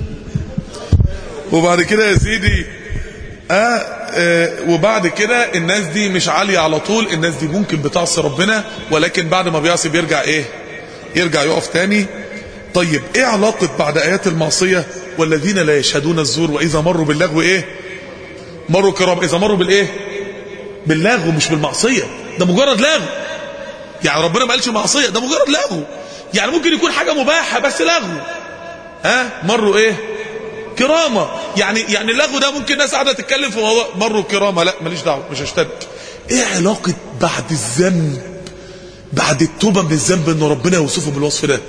وبعد كده يا سيدي آه, آه وبعد كده الناس دي مش عالية على طول الناس دي ممكن بتعصي ربنا ولكن بعد ما بيعصي بيرجع ايه يرجع يقف تاني طيب ايه علاقة بعد ايات المعصية والذين لا يشهدون الزور واذا مروا باللغو ايه مروا كرام اذا مروا بالايه باللغو مش بالمعصية ده مجرد لغو يعني ربنا ما قالش معصية ده مجرد لغو يعني ممكن يكون حاجة مباحة بس لغو ها مروا ايه كرامة يعني يعني اللغو ده ممكن ناس قاعدة تتكلم في موضوع مروا كرامة لا ماليش دعوة مش هشتد ايه علاقة بعد الذنب بعد التوبة من الذنب ان ربنا يوصفه بالوصف ده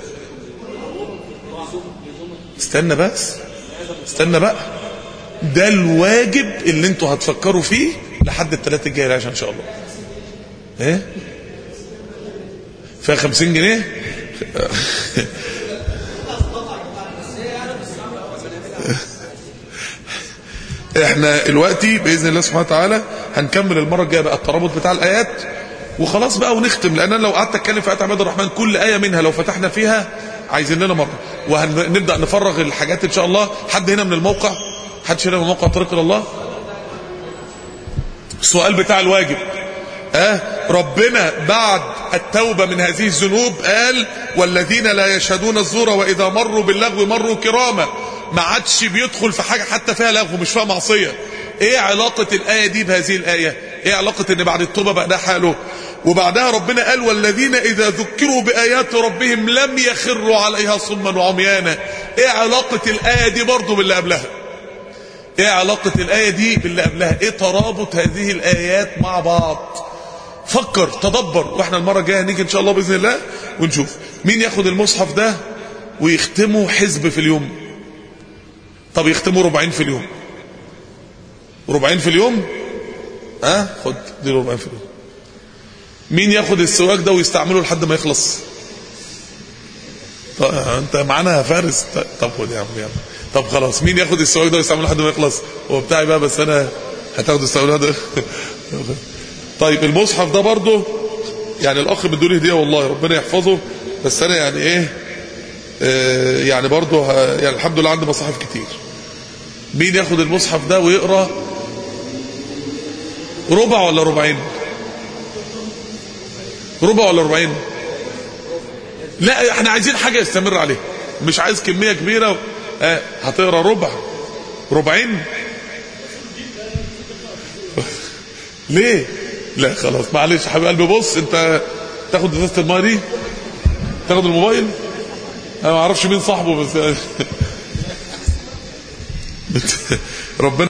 استنى بس استنى بقى ده الواجب اللي انتوا هتفكروا فيه لحد الثلاثة الجاية عشان ان شاء الله ايه فيها خمسين جنيه احنا دلوقتي باذن الله سبحانه وتعالى هنكمل المره الجايه بقى الترابط بتاع الايات وخلاص بقى ونختم لان انا لو قعدت اتكلم في ايات عباد الرحمن كل ايه منها لو فتحنا فيها عايزين لنا مره وهنبدا نفرغ الحاجات ان شاء الله حد هنا من الموقع حد هنا من موقع طريق الى الله السؤال بتاع الواجب اه ربنا بعد التوبة من هذه الذنوب قال والذين لا يشهدون الزور وإذا مروا باللغو مروا كراما ما عادش بيدخل في حاجة حتى فيها لغو مش فيها معصية ايه علاقة الآية دي بهذه الآية ايه علاقة ان بعد التوبة بقى ده حاله وبعدها ربنا قال والذين إذا ذكروا بآيات ربهم لم يخروا عليها صما وعميانا ايه علاقة الآية دي برضو باللي قبلها ايه علاقة الآية دي باللي قبلها ايه ترابط هذه الآيات مع بعض فكر تدبر واحنا المرة الجاية هنيجي ان شاء الله بإذن الله ونشوف مين ياخد المصحف ده ويختمه حزب في اليوم طب يختموا ربعين في اليوم ربعين في اليوم ها أه؟ خد دي ربعين في اليوم مين ياخد السواك ده ويستعمله لحد ما يخلص طب انت معانا يا فارس طب خد يا عم يا عم طب خلاص مين ياخد السواك ده ويستعمله لحد ما يخلص هو بتاعي بقى بس انا هتاخد السواك ده طيب المصحف ده برضه يعني الاخ بدون هديه والله ربنا يحفظه بس انا يعني ايه آه يعني برضه يعني الحمد لله عندي مصاحف كتير مين ياخد المصحف ده ويقرا ربع ولا ربعين ربع ولا ربعين لا احنا عايزين حاجه يستمر عليها مش عايز كميه كبيره آه هتقرا ربع ربعين ليه لا خلاص معلش يا حبيب قلبي بص انت تاخد ازازه المايه دي تاخد الموبايل انا ما اعرفش مين صاحبه بس ربنا